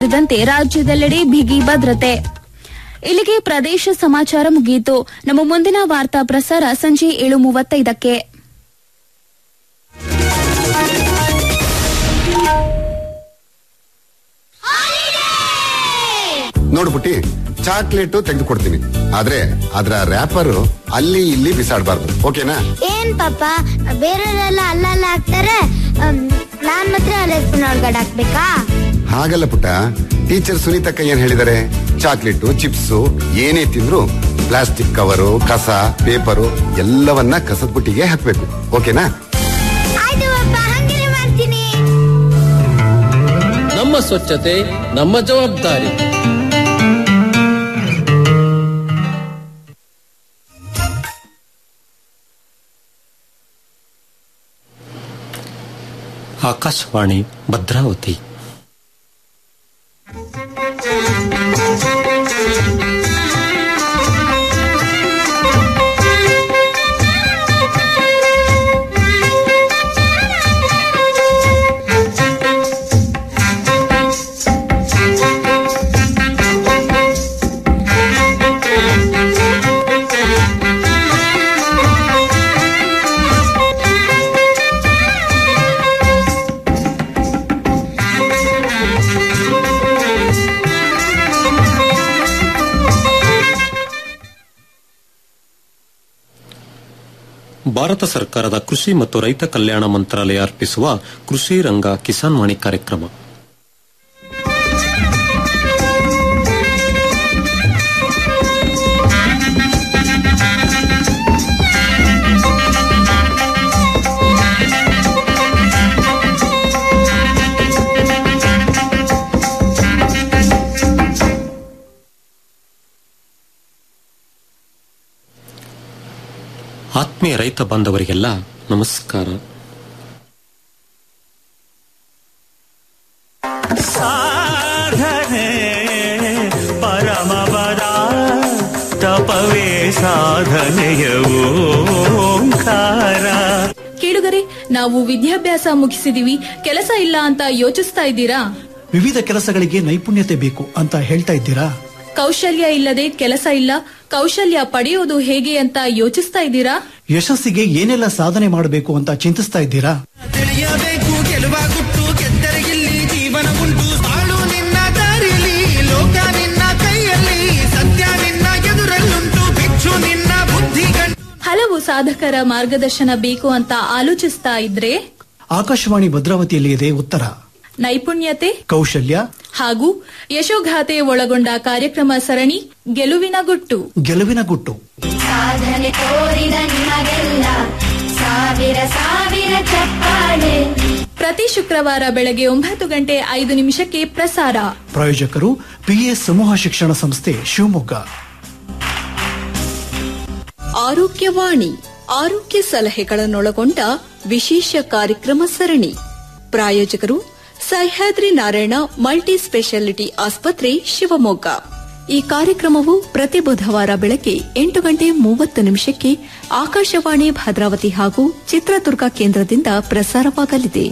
ಸೇರಿದಂತೆ ರಾಜ್ಯದೆಲ್ಲೆಡೆ ಬಿಗಿ ಭದ್ರತೆ ಇಲ್ಲಿಗೆ ಪ್ರದೇಶ ಸಮಾಚಾರ ಮುಗಿಯಿತು ನಮ್ಮ ಮುಂದಿನ ವಾರ್ತಾ ಪ್ರಸಾರ ಸಂಜೆ ಏಳು ಮೂವತ್ತೈದಕ್ಕೆ ನೋಡು ಪುಟ್ಟಿ ಚಾಕ್ಲೇಟ್ ತೆಗೆದುಕೊಡ್ತೀನಿ ಆದ್ರೆ ಅದ್ರ ರ್ಯಾಪರ್ ಅಲ್ಲಿ ಇಲ್ಲಿ ಬಿಸಾಡಬಾರ್ದು ಓಕೆನಾ ಏನ್ ಪಾಪ ಬೇರೆಯವರೆಲ್ಲ ಅಲ್ಲಲ್ಲ ಹಾಕ್ತಾರೆ ಅಮ್, ನಾನ್ ಮಾತ್ರ ಅಲ್ಲೇ ಸ್ಪೂನ್ ಒಳಗಡೆ ಹಾಕ್ಬೇಕಾ ಹಾಗಲ್ಲ ಪುಟ್ಟ ಟೀಚರ್ ಸುನೀತಕ್ಕ ಏನ್ ಹೇಳಿದಾರೆ ಚಾಕ್ಲೇಟ್ ಚಿಪ್ಸ್ ಏನೇ ತಿಂದ್ರು ಪ್ಲಾಸ್ಟಿಕ್ ಕವರು ಕಸ ಪೇಪರು ಎಲ್ಲವನ್ನ ಕಸದ ಬುಟ್ಟಿಗೆ ಹಾಕ್ಬೇಕು ಓಕೆನಾ ಆಯ್ತು ಪಾಪ ಹಂಗೇನೆ ಮಾಡ್ತೀನಿ ನಮ್ಮ ಸ್ವಚ್ಛತೆ ನಮ್ಮ ಜವಾಬ್ದಾರಿ ಆಕಾಶವಾಣಿ ಭದ್ರಾವತಿ ಭಾರತ ಸರ್ಕಾರದ ಕೃಷಿ ಮತ್ತು ರೈತ ಕಲ್ಯಾಣ ಮಂತ್ರಾಲಯ ಅರ್ಪಿಸುವ ಕೃಷಿ ರಂಗ ಕಿಸಾನ್ ವಾಣಿ ಕಾರ್ಯಕ್ರಮ ಆತ್ಮೀಯ ರೈತ ಬಾಂಧವರಿಗೆಲ್ಲ ನಮಸ್ಕಾರ ಸಾಧನೆ ಪರಮಪದ ತಪವೇ ಸಾಧನೆಯ ಓಂಕಾರ ಕೇಳುಗರೆ ನಾವು ವಿದ್ಯಾಭ್ಯಾಸ ಮುಗಿಸಿದೀವಿ ಕೆಲಸ ಇಲ್ಲ ಅಂತ ಯೋಚಿಸ್ತಾ ಇದ್ದೀರಾ ವಿವಿಧ ಕೆಲಸಗಳಿಗೆ ನೈಪುಣ್ಯತೆ ಬೇಕು ಅಂತ ಹೇಳ್ತಾ ಇದ್ದೀರಾ ಕೌಶಲ್ಯ ಇಲ್ಲದೆ ಕೆಲಸ ಇಲ್ಲ ಕೌಶಲ್ಯ ಪಡೆಯೋದು ಹೇಗೆ ಅಂತ ಯೋಚಿಸ್ತಾ ಇದ್ದೀರಾ ಯಶಸ್ಸಿಗೆ ಏನೆಲ್ಲ ಸಾಧನೆ ಮಾಡಬೇಕು ಅಂತ ಚಿಂತಿಸ್ತಾ ಇದ್ದೀರಾ ತಿಳಿಯಬೇಕು ಗೆಲುವ ಗುಟ್ಟು ಗೆದ್ದರೆ ಇಲ್ಲಿ ಜೀವನ ಉಂಟು ಬಾಳು ನಿನ್ನ ದಾರಿಲಿ ಲೋಕ ನಿನ್ನ ಕೈಯಲ್ಲಿ ಸತ್ಯ ನಿನ್ನ ಎದುರಲ್ಲುಂಟು ಭಿಕ್ಷು ನಿನ್ನ ಬುದ್ಧಿ ಗಂಟು ಹಲವು ಸಾಧಕರ ಮಾರ್ಗದರ್ಶನ ಬೇಕು ಅಂತ ಆಲೋಚಿಸ್ತಾ ಇದ್ರೆ ಆಕಾಶವಾಣಿ ಭದ್ರಾವತಿಯಲ್ಲಿ ಇದೆ ಉತ್ತರ ನೈಪುಣ್ಯತೆ ಕೌಶಲ್ಯ ಹಾಗೂ ಯಶೋಗಾಥೆ ಒಳಗೊಂಡ ಕಾರ್ಯಕ್ರಮ ಸರಣಿ ಗೆಲುವಿನ ಗುಟ್ಟು ಗೆಲುವಿನ ಗುಟ್ಟು ಸಾಧನೆ ತೋರಿದ ನಿಮಗೆಲ್ಲ ಸಾವಿರ ಸಾವಿರ ಚಪ್ಪಾಳೆ ಪ್ರತಿ ಶುಕ್ರವಾರ ಬೆಳಗ್ಗೆ ಒಂಬತ್ತು ಗಂಟೆ ಐದು ನಿಮಿಷಕ್ಕೆ ಪ್ರಸಾರ ಪ್ರಾಯೋಜಕರು ಪಿಎಸ್ ಸಮೂಹ ಶಿಕ್ಷಣ ಸಂಸ್ಥೆ ಶಿವಮೊಗ್ಗ ಆರೋಗ್ಯವಾಣಿ ಆರೋಗ್ಯ ಸಲಹೆಗಳನ್ನೊಳಗೊಂಡ ವಿಶೇಷ ಕಾರ್ಯಕ್ರಮ ಸರಣಿ ಪ್ರಾಯೋಜಕರು ಸಹ್ಯಾದ್ರಿ ನಾರಾಯಣ ಮಲ್ಟಿ ಸ್ಪೆಷಾಲಿಟಿ ಆಸ್ಪತ್ರೆ ಶಿವಮೊಗ್ಗ ಈ ಕಾರ್ಯಕ್ರಮವು ಪ್ರತಿ ಬುಧವಾರ ಬೆಳಗ್ಗೆ ಎಂಟು ಗಂಟೆ ಮೂವತ್ತು ನಿಮಿಷಕ್ಕೆ ಆಕಾಶವಾಣಿ ಭದ್ರಾವತಿ ಹಾಗೂ ಚಿತ್ರದುರ್ಗ ಕೇಂದ್ರದಿಂದ ಪ್ರಸಾರವಾಗಲಿದೆ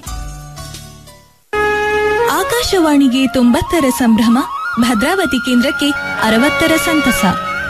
ಆಕಾಶವಾಣಿಗೆ ತೊಂಬತ್ತರ ಸಂಭ್ರಮ ಭದ್ರಾವತಿ ಕೇಂದ್ರಕ್ಕೆ ಅರವತ್ತರ ಸಂತಸ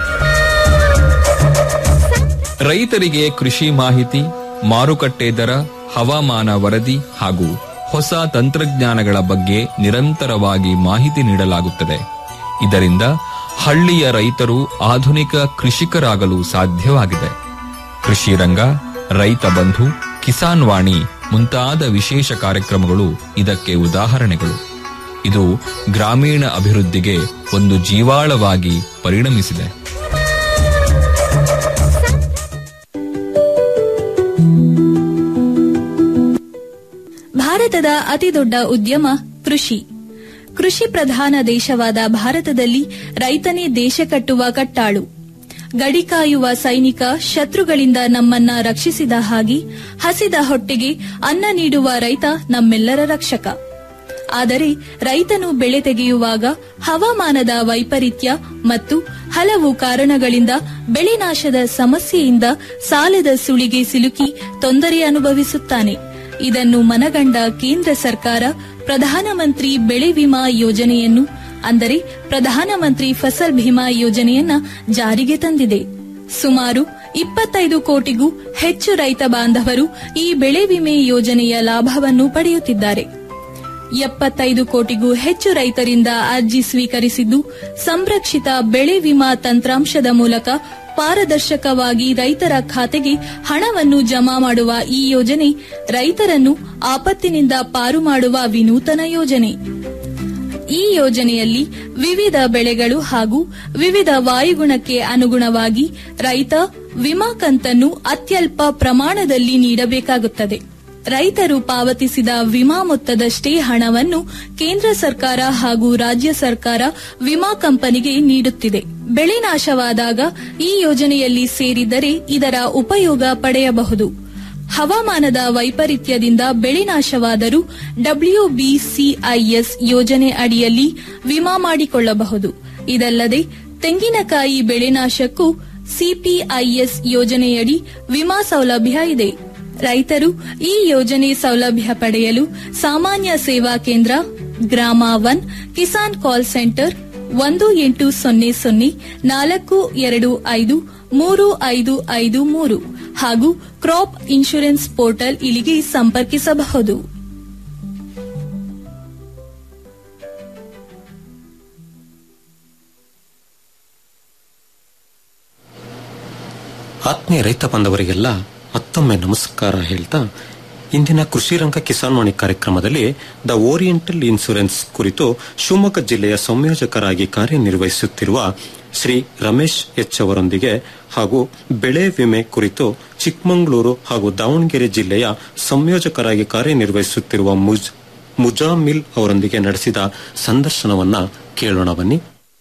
ರೈತರಿಗೆ ಕೃಷಿ ಮಾಹಿತಿ ಮಾರುಕಟ್ಟೆ ದರ ಹವಾಮಾನ ವರದಿ ಹಾಗೂ ಹೊಸ ತಂತ್ರಜ್ಞಾನಗಳ ಬಗ್ಗೆ ನಿರಂತರವಾಗಿ ಮಾಹಿತಿ ನೀಡಲಾಗುತ್ತದೆ ಇದರಿಂದ ಹಳ್ಳಿಯ ರೈತರು ಆಧುನಿಕ ಕೃಷಿಕರಾಗಲು ಸಾಧ್ಯವಾಗಿದೆ ಕೃಷಿ ರಂಗ ರೈತ ಬಂಧು ಕಿಸಾನ್ ವಾಣಿ ಮುಂತಾದ ವಿಶೇಷ ಕಾರ್ಯಕ್ರಮಗಳು ಇದಕ್ಕೆ ಉದಾಹರಣೆಗಳು ಇದು ಗ್ರಾಮೀಣ ಅಭಿವೃದ್ಧಿಗೆ ಒಂದು ಜೀವಾಳವಾಗಿ ಪರಿಣಮಿಸಿದೆ ಭಾರತದ ಅತಿದೊಡ್ಡ ಉದ್ಯಮ ಕೃಷಿ ಕೃಷಿ ಪ್ರಧಾನ ದೇಶವಾದ ಭಾರತದಲ್ಲಿ ರೈತನೇ ದೇಶ ಕಟ್ಟುವ ಕಟ್ಟಾಳು ಗಡಿ ಕಾಯುವ ಸೈನಿಕ ಶತ್ರುಗಳಿಂದ ನಮ್ಮನ್ನ ರಕ್ಷಿಸಿದ ಹಾಗೆ ಹಸಿದ ಹೊಟ್ಟೆಗೆ ಅನ್ನ ನೀಡುವ ರೈತ ನಮ್ಮೆಲ್ಲರ ರಕ್ಷಕ ಆದರೆ ರೈತನು ಬೆಳೆ ತೆಗೆಯುವಾಗ ಹವಾಮಾನದ ವೈಪರೀತ್ಯ ಮತ್ತು ಹಲವು ಕಾರಣಗಳಿಂದ ಬೆಳೆ ನಾಶದ ಸಮಸ್ಯೆಯಿಂದ ಸಾಲದ ಸುಳಿಗೆ ಸಿಲುಕಿ ತೊಂದರೆ ಅನುಭವಿಸುತ್ತಾನೆ ಇದನ್ನು ಮನಗಂಡ ಕೇಂದ್ರ ಸರ್ಕಾರ ಪ್ರಧಾನಮಂತ್ರಿ ಬೆಳೆ ವಿಮಾ ಯೋಜನೆಯನ್ನು ಅಂದರೆ ಪ್ರಧಾನಮಂತ್ರಿ ಫಸಲ್ ಭೀಮಾ ಯೋಜನೆಯನ್ನ ಜಾರಿಗೆ ತಂದಿದೆ ಸುಮಾರು ಇಪ್ಪತ್ತೈದು ಕೋಟಿಗೂ ಹೆಚ್ಚು ರೈತ ಬಾಂಧವರು ಈ ಬೆಳೆ ವಿಮೆ ಯೋಜನೆಯ ಲಾಭವನ್ನು ಪಡೆಯುತ್ತಿದ್ದಾರೆ ಎಪ್ಪತ್ತೈದು ಕೋಟಿಗೂ ಹೆಚ್ಚು ರೈತರಿಂದ ಅರ್ಜಿ ಸ್ವೀಕರಿಸಿದ್ದು ಸಂರಕ್ಷಿತ ಬೆಳೆ ವಿಮಾ ತಂತ್ರಾಂಶದ ಮೂಲಕ ಪಾರದರ್ಶಕವಾಗಿ ರೈತರ ಖಾತೆಗೆ ಹಣವನ್ನು ಜಮಾ ಮಾಡುವ ಈ ಯೋಜನೆ ರೈತರನ್ನು ಆಪತ್ತಿನಿಂದ ಪಾರು ಮಾಡುವ ವಿನೂತನ ಯೋಜನೆ ಈ ಯೋಜನೆಯಲ್ಲಿ ವಿವಿಧ ಬೆಳೆಗಳು ಹಾಗೂ ವಿವಿಧ ವಾಯುಗುಣಕ್ಕೆ ಅನುಗುಣವಾಗಿ ರೈತ ವಿಮಾ ಕಂತನ್ನು ಅತ್ಯಲ್ಪ ಪ್ರಮಾಣದಲ್ಲಿ ನೀಡಬೇಕಾಗುತ್ತದೆ ರೈತರು ಪಾವತಿಸಿದ ವಿಮಾ ಮೊತ್ತದಷ್ಟೇ ಹಣವನ್ನು ಕೇಂದ್ರ ಸರ್ಕಾರ ಹಾಗೂ ರಾಜ್ಯ ಸರ್ಕಾರ ವಿಮಾ ಕಂಪನಿಗೆ ನೀಡುತ್ತಿದೆ ಬೆಳೆ ನಾಶವಾದಾಗ ಈ ಯೋಜನೆಯಲ್ಲಿ ಸೇರಿದರೆ ಇದರ ಉಪಯೋಗ ಪಡೆಯಬಹುದು ಹವಾಮಾನದ ವೈಪರೀತ್ಯದಿಂದ ಬೆಳೆ ನಾಶವಾದರೂ ಡಬ್ಲ್ಯೂಬಿಸಿಐಎಸ್ ಯೋಜನೆ ಅಡಿಯಲ್ಲಿ ವಿಮಾ ಮಾಡಿಕೊಳ್ಳಬಹುದು ಇದಲ್ಲದೆ ತೆಂಗಿನಕಾಯಿ ಬೆಳೆ ನಾಶಕ್ಕೂ ಸಿಪಿಐಎಸ್ ಯೋಜನೆಯಡಿ ವಿಮಾ ಸೌಲಭ್ಯ ಇದೆ ರೈತರು ಈ ಯೋಜನೆ ಸೌಲಭ್ಯ ಪಡೆಯಲು ಸಾಮಾನ್ಯ ಸೇವಾ ಕೇಂದ್ರ ಗ್ರಾಮ ಒನ್ ಕಿಸಾನ್ ಕಾಲ್ ಸೆಂಟರ್ ಒಂದು ಎಂಟು ಸೊನ್ನೆ ಸೊನ್ನೆ ನಾಲ್ಕು ಎರಡು ಐದು ಮೂರು ಐದು ಐದು ಮೂರು ಹಾಗೂ ಕ್ರಾಪ್ ಇನ್ಶೂರೆನ್ಸ್ ಪೋರ್ಟಲ್ ಇಲ್ಲಿಗೆ ಸಂಪರ್ಕಿಸಬಹುದು ಆತ್ಮೀಯ ರೈತ ಬಾಂಧವರಿಗೆಲ್ಲ ಮತ್ತೊಮ್ಮೆ ನಮಸ್ಕಾರ ಹೇಳ್ತಾ ಇಂದಿನ ಕೃಷಿ ರಂಗ ಕಿಸಾನ್ ವಾಣಿ ಕಾರ್ಯಕ್ರಮದಲ್ಲಿ ದ ಓರಿಯೆಂಟಲ್ ಇನ್ಸೂರೆನ್ಸ್ ಕುರಿತು ಶಿವಮೊಗ್ಗ ಜಿಲ್ಲೆಯ ಸಂಯೋಜಕರಾಗಿ ಕಾರ್ಯನಿರ್ವಹಿಸುತ್ತಿರುವ ಶ್ರೀ ರಮೇಶ್ ಎಚ್ ಅವರೊಂದಿಗೆ ಹಾಗೂ ಬೆಳೆ ವಿಮೆ ಕುರಿತು ಚಿಕ್ಕಮಗಳೂರು ಹಾಗೂ ದಾವಣಗೆರೆ ಜಿಲ್ಲೆಯ ಸಂಯೋಜಕರಾಗಿ ಕಾರ್ಯನಿರ್ವಹಿಸುತ್ತಿರುವ ಮುಜ್- ಮುಜಾಮಿಲ್ ಅವರೊಂದಿಗೆ ನಡೆಸಿದ ಸಂದರ್ಶನವನ್ನ ಕೇಳೋಣ ಬನ್ನಿ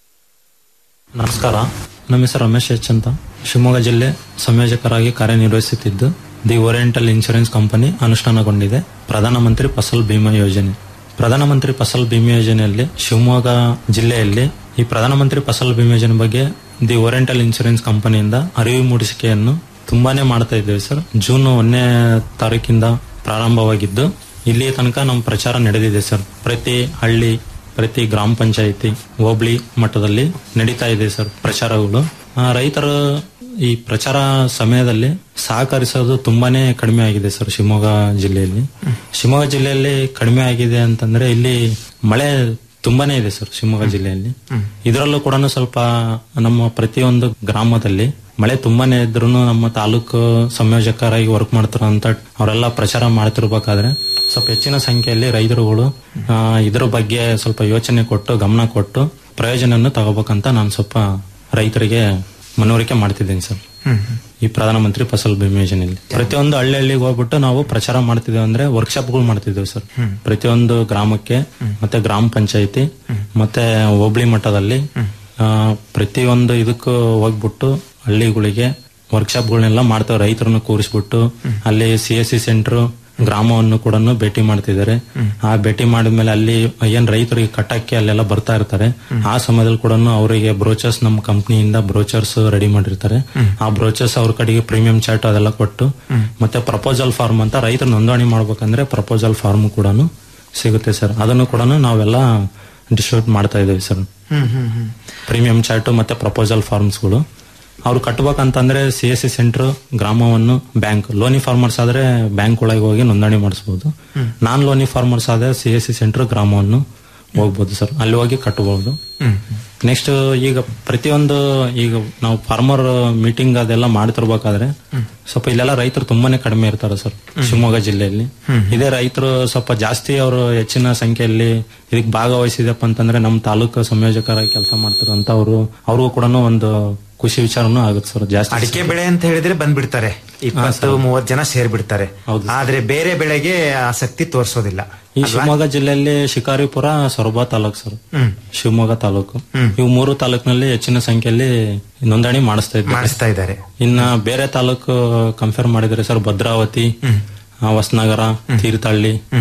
ನಮಸ್ಕಾರ ನಮ್ಮ ಹೆಸರು ರಮೇಶ್ ಎಚ್ ಅಂತ ಶಿವಮೊಗ್ಗ ಜಿಲ್ಲೆ ಸಂಯೋಜಕರಾಗಿ ಕಾರ್ಯನಿರ್ವಹಿಸುತ್ತಿದ್ದು ದಿ ಓರಿಯೆಂಟಲ್ ಇನ್ಶೂರೆನ್ಸ್ ಕಂಪನಿ ಅನುಷ್ಠಾನಗೊಂಡಿದೆ ಪ್ರಧಾನಮಂತ್ರಿ ಫಸಲ್ ಬಿಮಾ ಯೋಜನೆ ಪ್ರಧಾನಮಂತ್ರಿ ಫಸಲ್ ಬಿಮಾ ಯೋಜನೆಯಲ್ಲಿ ಶಿವಮೊಗ್ಗ ಜಿಲ್ಲೆಯಲ್ಲಿ ಈ ಪ್ರಧಾನಮಂತ್ರಿ ಫಸಲ್ ಬಿಮಾ ಯೋಜನೆ ಬಗ್ಗೆ ದಿ ಓರಿಯೆಂಟಲ್ ಇನ್ಶೂರೆನ್ಸ್ ಕಂಪನಿಯಿಂದ ಅರಿವು ಮೂಡಿಸಿಕೆಯನ್ನು ತುಂಬಾನೇ ಮಾಡ್ತಾ ಇದ್ದೇವೆ ಸರ್ ಜೂನ್ ಒಂದನೇ ತಾರೀಕಿಂದ ಪ್ರಾರಂಭವಾಗಿದ್ದು ಇಲ್ಲಿಯ ತನಕ ನಮ್ಮ ಪ್ರಚಾರ ನಡೆದಿದೆ ಸರ್ ಪ್ರತಿ ಹಳ್ಳಿ ಪ್ರತಿ ಗ್ರಾಮ ಪಂಚಾಯಿತಿ ಹೋಬಳಿ ಮಟ್ಟದಲ್ಲಿ ನಡೀತಾ ಇದೆ ಸರ್ ಪ್ರಚಾರಗಳು ಆ, ರೈತರು ಈ ಪ್ರಚಾರ ಸಮಯದಲ್ಲಿ ಸಹಕರಿಸೋದು ತುಂಬಾನೇ ಕಡಿಮೆ ಆಗಿದೆ ಸರ್ ಶಿವಮೊಗ್ಗ ಜಿಲ್ಲೆಯಲ್ಲಿ ಶಿವಮೊಗ್ಗ ಜಿಲ್ಲೆಯಲ್ಲಿ ಕಡಿಮೆ ಆಗಿದೆ ಅಂತಂದ್ರೆ ಇಲ್ಲಿ ಮಳೆ ತುಂಬಾನೇ ಇದೆ ಸರ್ ಶಿವಮೊಗ್ಗ ಜಿಲ್ಲೆಯಲ್ಲಿ ಇದರಲ್ಲೂ ಕೂಡ ಸ್ವಲ್ಪ ನಮ್ಮ ಪ್ರತಿಯೊಂದು ಗ್ರಾಮದಲ್ಲಿ ಮಳೆ ತುಂಬಾನೇ ಇದ್ರು ನಮ್ಮ ತಾಲೂಕು ಸಂಯೋಜಕರಾಗಿ ವರ್ಕ್ ಮಾಡ್ತಾರಂತ ಅವರೆಲ್ಲ ಪ್ರಚಾರ ಮಾಡ್ತಿರ್ಬೇಕಾದ್ರೆ ಸ್ವಲ್ಪ ಹೆಚ್ಚಿನ ಸಂಖ್ಯೆಯಲ್ಲಿ ರೈತರುಗಳು ಆ, ಇದ್ರ ಬಗ್ಗೆ ಸ್ವಲ್ಪ ಯೋಚನೆ ಕೊಟ್ಟು ಗಮನ ಕೊಟ್ಟು ಪ್ರಯೋಜನ ತಗೋಬೇಕಂತ ನಾನು ಸ್ವಲ್ಪ ರೈತರಿಗೆ ಮನವರಿಕೆ ಮಾಡ್ತಿದ್ದೀನಿ ಸರ್ ಈ ಪ್ರಧಾನಮಂತ್ರಿ ಫಸಲ್ ಬಿಮಾ ಯೋಜನೆಯಲ್ಲಿ ಪ್ರತಿಯೊಂದು ಹಳ್ಳಿ ಹಳ್ಳಿಗೆ ಹೋಗ್ಬಿಟ್ಟು ನಾವು ಪ್ರಚಾರ ಮಾಡ್ತಿದ್ದೇವೆ ಅಂದ್ರೆ ವರ್ಕ್ಶಾಪ್ಗಳು ಮಾಡ್ತಿದ್ದೇವೆ ಸರ್ ಪ್ರತಿಯೊಂದು ಗ್ರಾಮಕ್ಕೆ ಮತ್ತೆ ಗ್ರಾಮ ಪಂಚಾಯಿತಿ ಮತ್ತೆ ಹೋಬಳಿ ಮಟ್ಟದಲ್ಲಿ ಆ, ಪ್ರತಿಯೊಂದು ಇದಕ್ಕೂ ಹೋಗ್ಬಿಟ್ಟು ಹಳ್ಳಿಗಳಿಗೆ ವರ್ಕ್ಶಾಪ್ಗಳನ್ನೆಲ್ಲ ಮಾಡ್ತೇವೆ ರೈತರನ್ನು ಕೂರಿಸ್ಬಿಟ್ಟು ಅಲ್ಲಿ ಸಿ ಎಸ್ ಸಿ ಸೆಂಟರ್ ಗ್ರಾಮವನ್ನು ಕೂಡ ಭೇಟಿ ಮಾಡ್ತಿದ್ದಾರೆ ಆ ಭೇಟಿ ಮಾಡಿದ್ಮೇಲೆ ಅಲ್ಲಿ ಏನ್ ರೈತರಿಗೆ ಕಟ್ಟಕ್ಕೆ ಅಲ್ಲೆಲ್ಲ ಬರ್ತಾ ಇರ್ತಾರೆ ಆ ಸಮಯದಲ್ಲಿ ಕೂಡ ಅವರಿಗೆ ಬ್ರೋಚರ್ಸ್ ನಮ್ಮ ಕಂಪ್ನಿಯಿಂದ ಬ್ರೋಚರ್ಸ್ ರೆಡಿ ಮಾಡಿರ್ತಾರೆ ಆ ಬ್ರೋಚರ್ಸ್ ಅವ್ರ ಕಡೆಗೆ ಪ್ರೀಮಿಯಂ ಚಾರ್ಟ್ ಅದೆಲ್ಲ ಕೊಟ್ಟು ಮತ್ತೆ ಪ್ರಪೋಸಲ್ ಫಾರ್ಮ್ ಅಂತ ರೈತರು ನೋಂದಣಿ ಮಾಡ್ಬೇಕಂದ್ರೆ ಪ್ರಪೋಸಲ್ ಫಾರ್ಮ್ ಕೂಡ ಸಿಗುತ್ತೆ ಸರ್ ಅದನ್ನು ಕೂಡ ನಾವೆಲ್ಲ ಡಿಸ್ಟ್ರಿಬ್ಯೂಟ್ ಮಾಡ್ತಾ ಇದ್ದೇವೆ ಸರ್ ಪ್ರೀಮಿಯಂ ಚಾರ್ಟ್ ಮತ್ತೆ ಪ್ರಪೋಸಲ್ ಫಾರ್ಮ್ಸ್ಗಳು ಅವ್ರು ಕಟ್ಬೇಕಂತಂದ್ರೆ ಸಿ ಎಸ್ ಸಿ ಸೆಂಟರ್ ಗ್ರಾಮವನ್ನು ಬ್ಯಾಂಕ್ ಲೋನಿ ಫಾರ್ಮರ್ಸ್ ಆದ್ರೆ ಬ್ಯಾಂಕ್ ಒಳಗೆ ಹೋಗಿ ನೋಂದಣಿ ಮಾಡಿಸಬಹುದು ನಾನ್ ಲೋನಿ ಫಾರ್ಮರ್ಸ್ ಆದ್ರೆ ಸಿ ಎಸ್ ಸಿ ಸೆಂಟರ್ ಗ್ರಾಮವನ್ನು ಹೋಗ್ಬೋದು ಸರ್ ಅಲ್ಲಿ ಹೋಗಿ ಕಟ್ಟಬಹುದು ನೆಕ್ಸ್ಟ್ ಈಗ ಪ್ರತಿಯೊಂದು ಈಗ ನಾವು ಫಾರ್ಮರ್ ಮೀಟಿಂಗ್ ಅದೆಲ್ಲ ಮಾಡ್ತಿರ್ಬೇಕಾದ್ರೆ ಸ್ವಲ್ಪ ಇಲ್ಲೆಲ್ಲ ರೈತರು ತುಂಬಾನೇ ಕಡಿಮೆ ಇರ್ತಾರೆ ಸರ್ ಶಿವಮೊಗ್ಗ ಜಿಲ್ಲೆಯಲ್ಲಿ ಇದೇ ರೈತರು ಸ್ವಲ್ಪ ಜಾಸ್ತಿ ಅವರು ಹೆಚ್ಚಿನ ಸಂಖ್ಯೆಯಲ್ಲಿ ಇದಕ್ಕೆ ಭಾಗವಹಿಸಿದಪ್ಪ ಅಂತಂದ್ರೆ ನಮ್ಮ ತಾಲೂಕು ಸಂಯೋಜಕರಾಗಿ ಕೆಲಸ ಮಾಡ್ತಿರೋಂತ ಅವರು ಅವ್ರಿಗೂ ಕೂಡ ಒಂದು ಖುಷಿ ವಿಚಾರನೂ ಆಗುತ್ತೆ ಸರ್ ಜಾಸ್ತಿ ಅಡಿಕೆ ಬೆಳೆ ಅಂತ ಹೇಳಿದ್ರೆ ಬಂದ್ಬಿಡ್ತಾರೆ ಇಪ್ಪತ್ತು ಮೂವತ್ತು ಜನ ಸೇರ್ಬಿಡ್ತಾರೆ ಆದ್ರೆ ಬೇರೆ ಬೆಳೆಗೆ ಆಸಕ್ತಿ ತೋರಿಸೋದಿಲ್ಲ ಈ ಶಿವಮೊಗ್ಗ ಜಿಲ್ಲೆಯಲ್ಲಿ ಶಿಕಾರಿಪುರ ಸೊರಬ ತಾಲೂಕು ಸರ್ ಹ್ಮ್. ಶಿವಮೊಗ್ಗ ತಾಲೂಕು ಇವು ಮೂರು ತಾಲೂಕಿನಲ್ಲಿ ಹೆಚ್ಚಿನ ಸಂಖ್ಯೆಯಲ್ಲಿ ನೋಂದಣಿ ಮಾಡಿಸ್ತಾ ಇದ್ದಾರೆ ಮಾಡಿಸ್ತಾ ಇದ್ದಾರೆ ಇನ್ನ ಬೇರೆ ತಾಲೂಕು ಕಂಪೇರ್ ಮಾಡಿದ್ರೆ ಸರ್ ಭದ್ರಾವತಿ ಆ, ಹೊಸನಗರ ತೀರ್ಥಹಳ್ಳಿ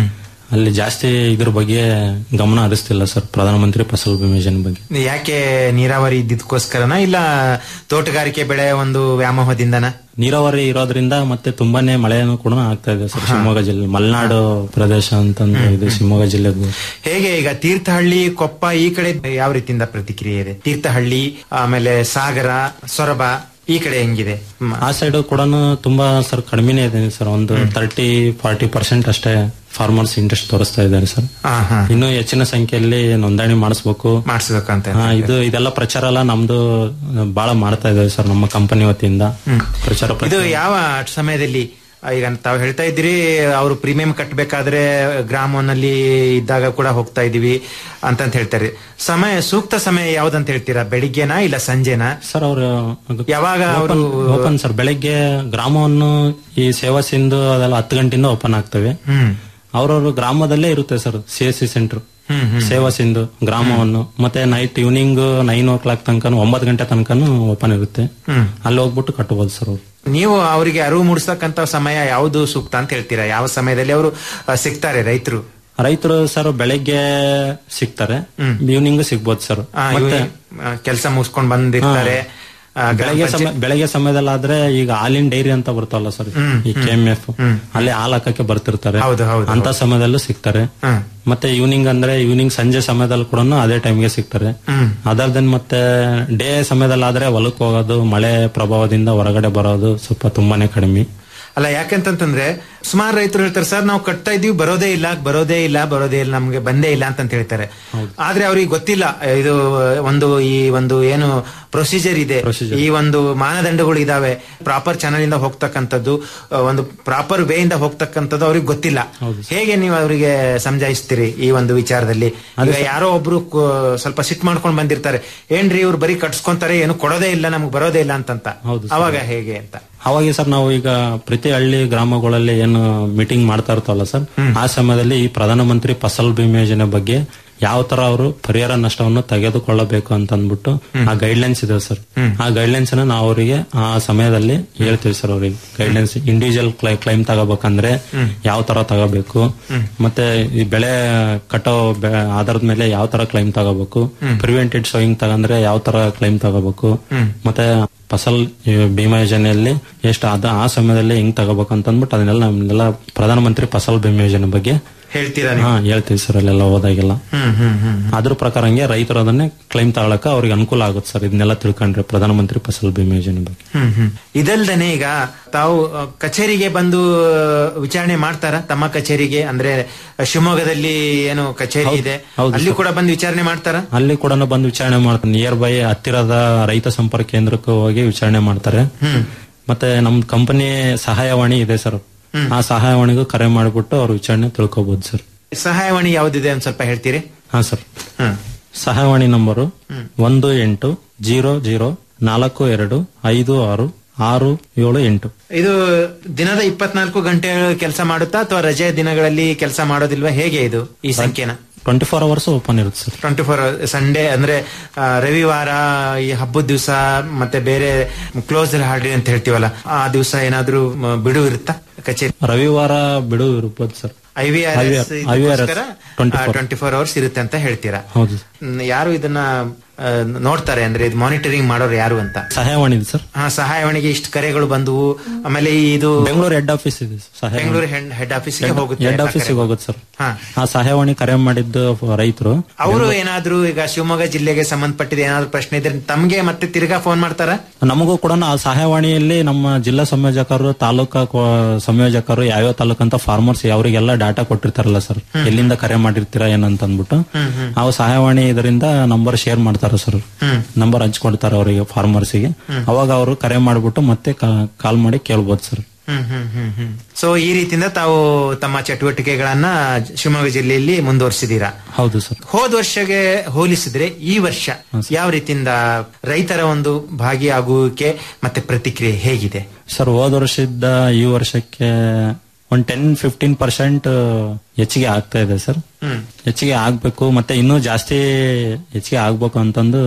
ಅಲ್ಲಿ ಜಾಸ್ತಿ ಇದ್ರ ಬಗ್ಗೆ ಗಮನ ಹರಿಸ್ತಿಲ್ಲ ಸರ್ ಪ್ರಧಾನಮಂತ್ರಿ ಫಸಲ್ ಬಿಮಾ ಯೋಜನೆ ಬಗ್ಗೆ ಯಾಕೆ ನೀರಾವರಿ ಇದ್ದಿದ್ದಕ್ಕೋಸ್ಕರನ ಇಲ್ಲ ತೋಟಗಾರಿಕೆ ಬೆಳೆ ಒಂದು ವ್ಯಾಮೋಹದಿಂದನ ನೀರಾವರಿ ಇರೋದ್ರಿಂದ ಮತ್ತೆ ತುಂಬಾನೇ ಮಳೆನೂ ಕೂಡ ಆಗ್ತಾ ಇದೆ ಸರ್ ಶಿವಮೊಗ್ಗ ಜಿಲ್ಲೆ ಮಲೆನಾಡು ಪ್ರದೇಶ ಅಂತಂದ್ರೆ ಇದು ಶಿವಮೊಗ್ಗ ಜಿಲ್ಲೆದು ಹೇಗೆ ಈಗ ತೀರ್ಥಹಳ್ಳಿ ಕೊಪ್ಪ ಈ ಕಡೆ ಯಾವ ರೀತಿಯಿಂದ ಪ್ರತಿಕ್ರಿಯೆ ಇದೆ ತೀರ್ಥಹಳ್ಳಿ ಆಮೇಲೆ ಸಾಗರ ಸೊರಬ ಈ ಕಡೆ ಹೆಂಗಿದೆ ಮ- ಆ ಸೈಡ್ ಕೂಡ ತುಂಬಾ ಸರ್ ಕಡಿಮೆನೇ ಇದೆ ಸರ್ ಒಂದು ತರ್ಟಿ ಫಾರ್ಟಿ ಪರ್ಸೆಂಟ್ ಅಷ್ಟೇ ಫಾರ್ಮರ್ಸ್ ಇಂಟ್ರೆಸ್ಟ್ ತೋರಿಸ್ತಾ ಇದ್ದಾರೆ ಸರ್ ಹಾ, ಹಾ. ಇನ್ನು ಹೆಚ್ಚಿನ ಸಂಖ್ಯೆಯಲ್ಲಿ ನೋಂದಣಿ ಮಾಡಿಸ್ಬೇಕು ಮಾಡಿಸ್ಬೇಕಂತ ಹಾ, ಇದು ಇದೆಲ್ಲ ಪ್ರಚಾರ ಎಲ್ಲ ನಮ್ದು ಬಹಳ ಮಾಡ್ತಾ ಇದ್ದೇವೆ ಸರ್ ನಮ್ಮ ಕಂಪನಿ ವತಿಯಿಂದ ಪ್ರಚಾರ ಇದು ಪ್ರಚಾರ- ಯಾವ ಸಮಯದಲ್ಲಿ ಆ, ಈಗ ತಾವು ಹೇಳ್ತಾ ಇದ್ದೀರಿ ಅವರು ಪ್ರೀಮಿಯಂ ಕಟ್ಟಬೇಕಾದ್ರೆ ಗ್ರಾಮನಲ್ಲಿ ಇದ್ದಾಗ ಕೂಡ ಹೋಗ್ತಾ ಇದೀವಿ ಅಂತಂತ ಹೇಳ್ತಾರೆ ಸಮಯ ಸೂಕ್ತ ಸಮಯ ಯಾವ್ದಂತ ಹೇಳ್ತೀರಾ ಬೆಳಿಗ್ಗೆನಾ ಇಲ್ಲ ಸಂಜೆನಾ ಸರ್ ಅವರು ಯಾವಾಗ ಅವರು ಓಪನ್ ಸರ್ ಬೆಳಗ್ಗೆ ಗ್ರಾಮವನ್ನು ಈ ಸೇವಾ ಸಿಂಧು ಅದೆಲ್ಲ ಹತ್ತು ಗಂಟೆಯಿಂದ ಓಪನ್ ಆಗ್ತವೆ ಹ್ಮ್ ಅವ್ರವ್ರ ಗ್ರಾಮದಲ್ಲೇ ಇರುತ್ತೆ sir C S C center ಹ್ಮ್, ಹ್ಮ್. ಸೇವಾ ಸಿಂಧು ಗ್ರಾಮವನ್ನು ಮತ್ತೆ night evening nine o'clock ತನಕ ಒಂಬತ್ತು ಗಂಟೆ ತನಕನು ಓಪನ್ ಇರುತ್ತೆ ಹ್ಮ್. ಅಲ್ಲಿ ಹೋಗ್ಬಿಟ್ಟು ಕಟ್ಟಬಹುದು ಸರ್ ಅವ್ರು ನೀವು ಅವರಿಗೆ ಅರಿವು ಮೂಡಿಸ್ತಕ್ಕಂತ ಸಮಯ ಯಾವುದು ಸೂಕ್ತ ಅಂತ ಹೇಳ್ತೀರಾ ಯಾವ ಸಮಯದಲ್ಲಿ ಅವರು ಸಿಗ್ತಾರೆ ರೈತರು ರೈತರು ಸರ್ ಬೆಳಗ್ಗೆ ಸಿಗ್ತಾರೆ ಈವ್ನಿಂಗ್ ಸಿಗ್ಬೋದು ಸರ್ ಮತ್ತೆ ಕೆಲಸ ಮುಗಿಸ್ಕೊಂಡ್ ಬಂದಿರ್ತಾರೆ ಆ, ಗ್ರಾಮ ಬೆಳಗ್ಗೆ ಸಮಯ ಪಂಚಾಯತ್- ಬೆಳಗ್ಗೆ ಸಮಯದಲ್ಲಾದ್ರೆ ಈಗ ಹಾಲಿನ ಡೈರಿ ಅಂತ ಬರ್ತಾವಲ್ಲ ಸರ್ ಹ್ಮ್, ಈ ಕೆ ಎಂ ಎಫ್ ಅಲ್ಲಿ ಹಾಲು ಹಾಕಕ್ಕೆ ಬರ್ತಿರ್ತಾರೆ ಹೌದು, ಹೌದು, ಅಂತ ಸಮಯದಲ್ಲೂ ಸಿಗ್ತಾರೆ ಹ್ಮ್. ಮತ್ತೆ ಈವ್ನಿಂಗ್ ಅಂದ್ರೆ ಈವ್ನಿಂಗ್ ಸಂಜೆ ಸಮಯದಲ್ಲಿ ಕೂಡ ಅದೇ ಟೈಮ್ಗೆ ಸಿಗ್ತಾರೆ ಹ್ಮ್. ಅದರ್ ದೆನ್ ಮತ್ತೆ ಡೇ ಸಮಯದಲ್ಲಾದ್ರೆ ಹೊಲಕ್ಕೆ ಹೋಗೋದು ಮಳೆ ಪ್ರಭಾವದಿಂದ ಹೊರಗಡೆ ಬರೋದು ಸ್ವಲ್ಪ ತುಂಬಾನೇ ಕಡಿಮೆ ಅಲ್ಲ ಯಾಕೆಂತಂದ್ರೆ ಸುಮಾರು ರೈತರು ಹೇಳ್ತಾರೆ ಸರ್ ನಾವು ಕಟ್ತಾ ಇದೀವಿ ಬರೋದೇ ಇಲ್ಲ ಬರೋದೇ ಇಲ್ಲ ಬರೋದೇ ಇಲ್ಲ ನಮ್ಗೆ ಬಂದೇ ಇಲ್ಲ ಅಂತ ಹೇಳ್ತಾರೆ ಆದ್ರೆ ಅವ್ರಿಗೆ ಗೊತ್ತಿಲ್ಲ ಇದು ಒಂದು ಈ ಒಂದು ಏನು ಪ್ರೊಸೀಜರ್ ಇದೆ ಈ ಒಂದು ಮಾನದಂಡಗಳು ಇದಾವೆ ಪ್ರಾಪರ್ ಚಾನಲ್ ಇಂದ ಹೋಗ್ತಕ್ಕಂಥದ್ದು ಆ, ಒಂದು ಪ್ರಾಪರ್ ವೇ ಇಂದ ಹೋಗ್ತಕ್ಕಂಥದ್ದು ಅವ್ರಿಗೆ ಗೊತ್ತಿಲ್ಲ ಹೇಗೆ ನೀವು ಅವರಿಗೆ ಸಮಜಾಯಿಸ್ತೀರಿ ಈ ಒಂದು ವಿಚಾರದಲ್ಲಿ ಈಗ ಯಾರೋ ಒಬ್ರು ಕೊ- ಸ್ವಲ್ಪ ಸಿಟ್ ಮಾಡ್ಕೊಂಡು ಬಂದಿರ್ತಾರೆ ಏನ್ರಿ ಇವ್ರು ಬರೀ ಕಟ್ಸ್ಕೊಂತಾರೆ ಏನು ಕೊಡೋದೇ ಇಲ್ಲ ನಮ್ಗೆ ಬರೋದೇ ಇಲ್ಲ ಅಂತಂತ ಅವಾಗ ಹೇಗೆ ಅಂತ ಅವಾಗ ಸರ್ ನಾವು ಈಗ ಪ್ರತಿ ಹಳ್ಳಿ ಗ್ರಾಮಗಳಲ್ಲಿ ಏನು ಮೀಟಿಂಗ್ ಮಾಡ್ತಾ ಇರ್ತಾವಲ್ಲ ಸರ್ ಆ ಸಮಯದಲ್ಲಿ ಈ ಪ್ರಧಾನಮಂತ್ರಿ ಫಸಲ್ ಬಿಮಾ ಯೋಜನೆ ಬಗ್ಗೆ ಯಾವ ತರ ಅವರು ಪರಿಹಾರ ನಷ್ಟವನ್ನು ತೆಗೆದುಕೊಳ್ಳಬೇಕು ಅಂತ ಅಂದ್ಬಿಟ್ಟು ಆ ಗೈಡ್ಲೈನ್ಸ್ ಇದೆ ಸರ್ ಆ ಗೈಡ್ಲೈನ್ಸ್ ಅನ್ನ ನಾವು ಅವರಿಗೆ ಆ ಸಮಯದಲ್ಲಿ ಹೇಳ್ತೀವಿ ಸರ್ ಅವ್ರಿಗೆ ಗೈಡ್ಲೈನ್ಸ್ ಇಂಡಿವಿಜುವಲ್ ಕ್ಲೈಮ್ ತಗೋಬೇಕಂದ್ರೆ ಯಾವ ತರ ತಗೋಬೇಕು ಮತ್ತೆ ಈ ಬೆಳೆ ಕಟ್ಟೋ ಬೆ- ಆಧಾರದ ಮೇಲೆ ಯಾವ ತರ ಕ್ಲೈಮ್ ತಗೋಬೇಕು ಪ್ರಿವೆಂಟೆಡ್ ಸೋಯಿಂಗ್ ತಗಂದ್ರೆ ಯಾವ ತರ ಕ್ಲೈಮ್ ತಗೋಬೇಕು ಮತ್ತೆ ಫಸಲ್ ಈ ಬಿಮಾ ಯೋಜನೆಯಲ್ಲಿ ಎಷ್ಟು ಅದ ಆ ಸಮಯದಲ್ಲಿ ಹೆಂಗ್ ತಗೋಬೇಕು ಅಂತ ಅಂದ್ಬಿಟ್ಟು ಅದನ್ನೆಲ್ಲ ನಮ್ನೆಲ್ಲ ಪ್ರಧಾನಮಂತ್ರಿ ಫಸಲ್ ಬಿಮಾ ಯೋಜನೆ ಬಗ್ಗೆ ಹೇಳ್ತೀರಾ ಹಾ ಹೇಳ್ತೀವಿ ಸರ್ ಅಲ್ಲೆಲ್ಲ ಹೋದಾಗೆಲ್ಲ ಹ್ಮ್ ಹ್ಮ್ ಹ್ಮ್ ಅದ್ರ ಪ್ರಕಾರ ಹಂಗೆ ರೈತರು ಅದನ್ನೇ ಕ್ಲೈಮ್ ತಗೊಳಕ ಅವ್ರಿಗೆ ಅನುಕೂಲ ಆಗುತ್ತೆ ಸರ್ ಇದನ್ನೆಲ್ಲ ತಿಳ್ಕೊಂಡ್ರೆ ಪ್ರಧಾನಮಂತ್ರಿ ಫಸಲ್ ಬಿಮಾ ಯೋಜನೆ ಬಗ್ಗೆ ಹ್ಮ್ ಹ್ಮ್ ಇದಲ್ದನೆ ಈಗ ತಾವು ಅ, ಕಚೇರಿಗೆ ಬಂದು ಅ, ವಿಚಾರಣೆ ಮಾಡ್ತಾರ ತಮ್ಮ ಕಚೇರಿಗೆ ಅಂದ್ರೆ ಅ, ಶಿವಮೊಗ್ಗದಲ್ಲಿ ಏನು ಕಚೇರಿ ಇದೆ ಹೌದು ಅಲ್ಲಿ ಸರ್. ಕೂಡ ಬಂದು ವಿಚಾರಣೆ ಮಾಡ್ತಾರ ಅಲ್ಲಿ ಕೂಡ ಬಂದು ವಿಚಾರಣೆ ಮಾಡ್ತಾರೆ ನಿಯರ್ ಬೈ ಹತ್ತಿರದ ರೈತ ಸಂಪರ್ಕ ಕೇಂದ್ರಕ್ಕೆ ಹೋಗಿ ವಿಚಾರಣೆ ಮಾಡ್ತಾರೆ ಹ್ಮ್ ಮತ್ತೆ ನಮ್ ಕಂಪನಿ ಸಹಾಯವಾಣಿ ಇದೆ ಸರ್ ಆ ಸಹಾಯವಾಣಿಗೂ ಕರೆ ಮಾಡಿಬಿಟ್ಟು ಅವ್ರ ವಿಚಾರಣೆ ತಿಳ್ಕೊಬಹುದು ಸರ್ ಸಹಾಯವಾಣಿ ಯಾವ್ದಿದೆ ಒಂದ್ ಸ್ವಲ್ಪ ಹೇಳ್ತೀರಿ ಹಾ ಸರ್ ಹ್ಮ್ ಸಹಾಯವಾಣಿ ನಂಬರು ಒಂದು ಎಂಟು ಜೀರೋ ಜೀರೋ ನಾಲ್ಕು ಎರಡು ಐದು ಆರು ಆರು ಏಳು ಎಂಟು ಇದು ದಿನದ ಇಪ್ಪತ್ನಾಲ್ಕು ಗಂಟೆ ಕೆಲಸ ಮಾಡುತ್ತಾ ಅಥವಾ ರಜೆ ದಿನಗಳಲ್ಲಿ ಕೆಲಸ ಮಾಡೋದಿಲ್ವಾ ಹೇಗೆ ಇದು ಈ ಸಂಖ್ಯೆನ ಟ್ವೆಂಟಿ ಫೋರ್ ಅವರ್ಸ್ ಓಪನ್ ಇರುತ್ತೆ ಸರ್ ಟ್ವೆಂಟಿ ಫೋರ್ ಸಂಡೇ ಅಂದ್ರೆ ಆ, ರವಿವಾರ ಈ ಹಬ್ಬದ ದಿವಸ ಮತ್ತೆ ಬೇರೆ ಕ್ಲೋಸ್ ಹಾಲಿಡೇ ಅಂತ ಹೇಳ್ತೀವಲ್ಲ ಆ ದಿವಸ ಏನಾದ್ರೂ ಮ, ಬಿಡು ಇರುತ್ತಾ ಕಚೇರಿ ರವಿವಾರ ಬಿಡು ಇರ್ಬೋದು sir I V R S IVRS 24. Twenty four hours ಇರುತ್ತೆ ಅಂತ ಹೇಳ್ತೀರಾ ಹೌದು ಹ್ಮ್, ಯಾರು ಇದನ್ನ ಆ, ನೋಡ್ತಾರೆ ಅಂದ್ರೆ ಇದು ಮಾನಿಟರಿಂಗ್ ಮಾಡೋರು ಯಾರು ಅಂತ ಸಹಾಯವಾಣಿ ಇದೆ ಸರ್ ಹಾ ಸಹಾಯವಾಣಿಗೆ ಇಷ್ಟು ಕರೆಗಳು ಬಂದವು ಆಮೇಲೆ ಇದು ಬೆಂಗಳೂರು ಹೆಡ್ ಆಫೀಸ್ ಇದೆ ಸಹಾಯವಾಣಿ ಬೆಂಗಳೂರು ಹೆಡ್ ಆಫೀಸ್ಗೆ ಹೋಗುತ್ತೆ ಹೆಡ್ ಎಲ್ಲ ಆಫೀಸಿಗೆ ಕರೆಗಳು. ಹೋಗುತ್ತೆ ಸರ್ ಹಾ ಆ ಸಹಾಯವಾಣಿ ಕರೆ ಮಾಡಿದ್ದು ರೈತರು ಅವರು ಏನಾದ್ರೂ ಈಗ ಶಿವಮೊಗ್ಗ ಜಿಲ್ಲೆಗೆ ಸಂಬಂಧಪಟ್ಟಿದ ಏನಾದ್ರು ಪ್ರಶ್ನೆ ಇದ್ರೆ ತಮ್ಗೆ ಮತ್ತೆ ತಿರ್ಗಾ ಫೋನ್ ಮಾಡ್ತಾರ ನಮಗೂ ಕೂಡ ಆ ಸಹಾಯವಾಣಿಯಲ್ಲಿ ನಮ್ಮ ಜಿಲ್ಲಾ ಸಂಯೋಜಕರು ತಾಲೂಕಾ ಕೋ- ಸಂಯೋಜಕರು ಯಾವ್ಯಾವ ತಾಲೂಕು ಅಂತ ಫಾರ್ಮರ್ಸ್ ಅವರಿಗೆಲ್ಲ ಡಾಟಾ ಕೊಟ್ಟಿರ್ತಾರಲ್ಲ ಸರ್ ಎಲ್ಲಿಂದ ಕರೆ ಮಾಡಿರ್ತೀರಾ ಏನಂತ ಅಂದ್ಬಿಟ್ಟು ನಾವು ಸಹಾಯವಾಣಿ ಇದರಿಂದ ನಂಬರ್ ಶೇರ್ ಮಾಡ್ತಾರೆ ಸರ್ ನಂಬರ್ ಹಂಚ್ಕೊಡ್ತಾರೆ ಅವರಿಗೆ ಫಾರ್ಮರ್ಸಿಗೆ ಅವಾಗ ಅವರು ಕರೆ ಮಾಡ್ಬಿಟ್ಟು ಮತ್ತೆ ಕಾಲ್ ಮಾಡಿ ಕೇಳ್ಬೋದು ಸರ್ ಹ್ಮ್ ಹ್ಮ್ ಹ್ಮ್ ಹ್ಮ್ ಸೊ ಈ ರೀತಿಯಿಂದ ತಾವು ತಮ್ಮ ಚಟುವಟಿಕೆಗಳನ್ನ ಶಿವಮೊಗ್ಗ ಜಿಲ್ಲೆಯಲ್ಲಿ ಮುಂದುವರಿಸಿದೀರಾ ಹೌದು ಸರ್ ಹೋದ ವರ್ಷಗೆ ಹೋಲಿಸಿದ್ರೆ ಈ ವರ್ಷ ಯಾವ ರೀತಿಯಿಂದ ರೈತರ ಒಂದು ಭಾಗಿಯಾಗುವಿಕೆ ಮತ್ತೆ ಪ್ರತಿಕ್ರಿಯೆ ಹೇಗಿದೆ ಸರ್ ಹೋದ ವರ್ಷದ ಈ ವರ್ಷಕ್ಕೆ ಒಂದ್ ಟೆನ್ ಫಿಫ್ಟೀನ್ ಪರ್ಸೆಂಟ್ ಹೆಚ್ಚಿಗೆ ಆಗ್ತಾ ಇದೆ ಸರ್ ಹ್ಮ್ ಹೆಚ್ಚಿಗೆ ಆಗ್ಬೇಕು ಮತ್ತೆ ಇನ್ನೂ ಜಾಸ್ತಿ ಹೆಚ್ಚಿಗೆ ಆಗ್ಬೇಕು ಅಂತಂದು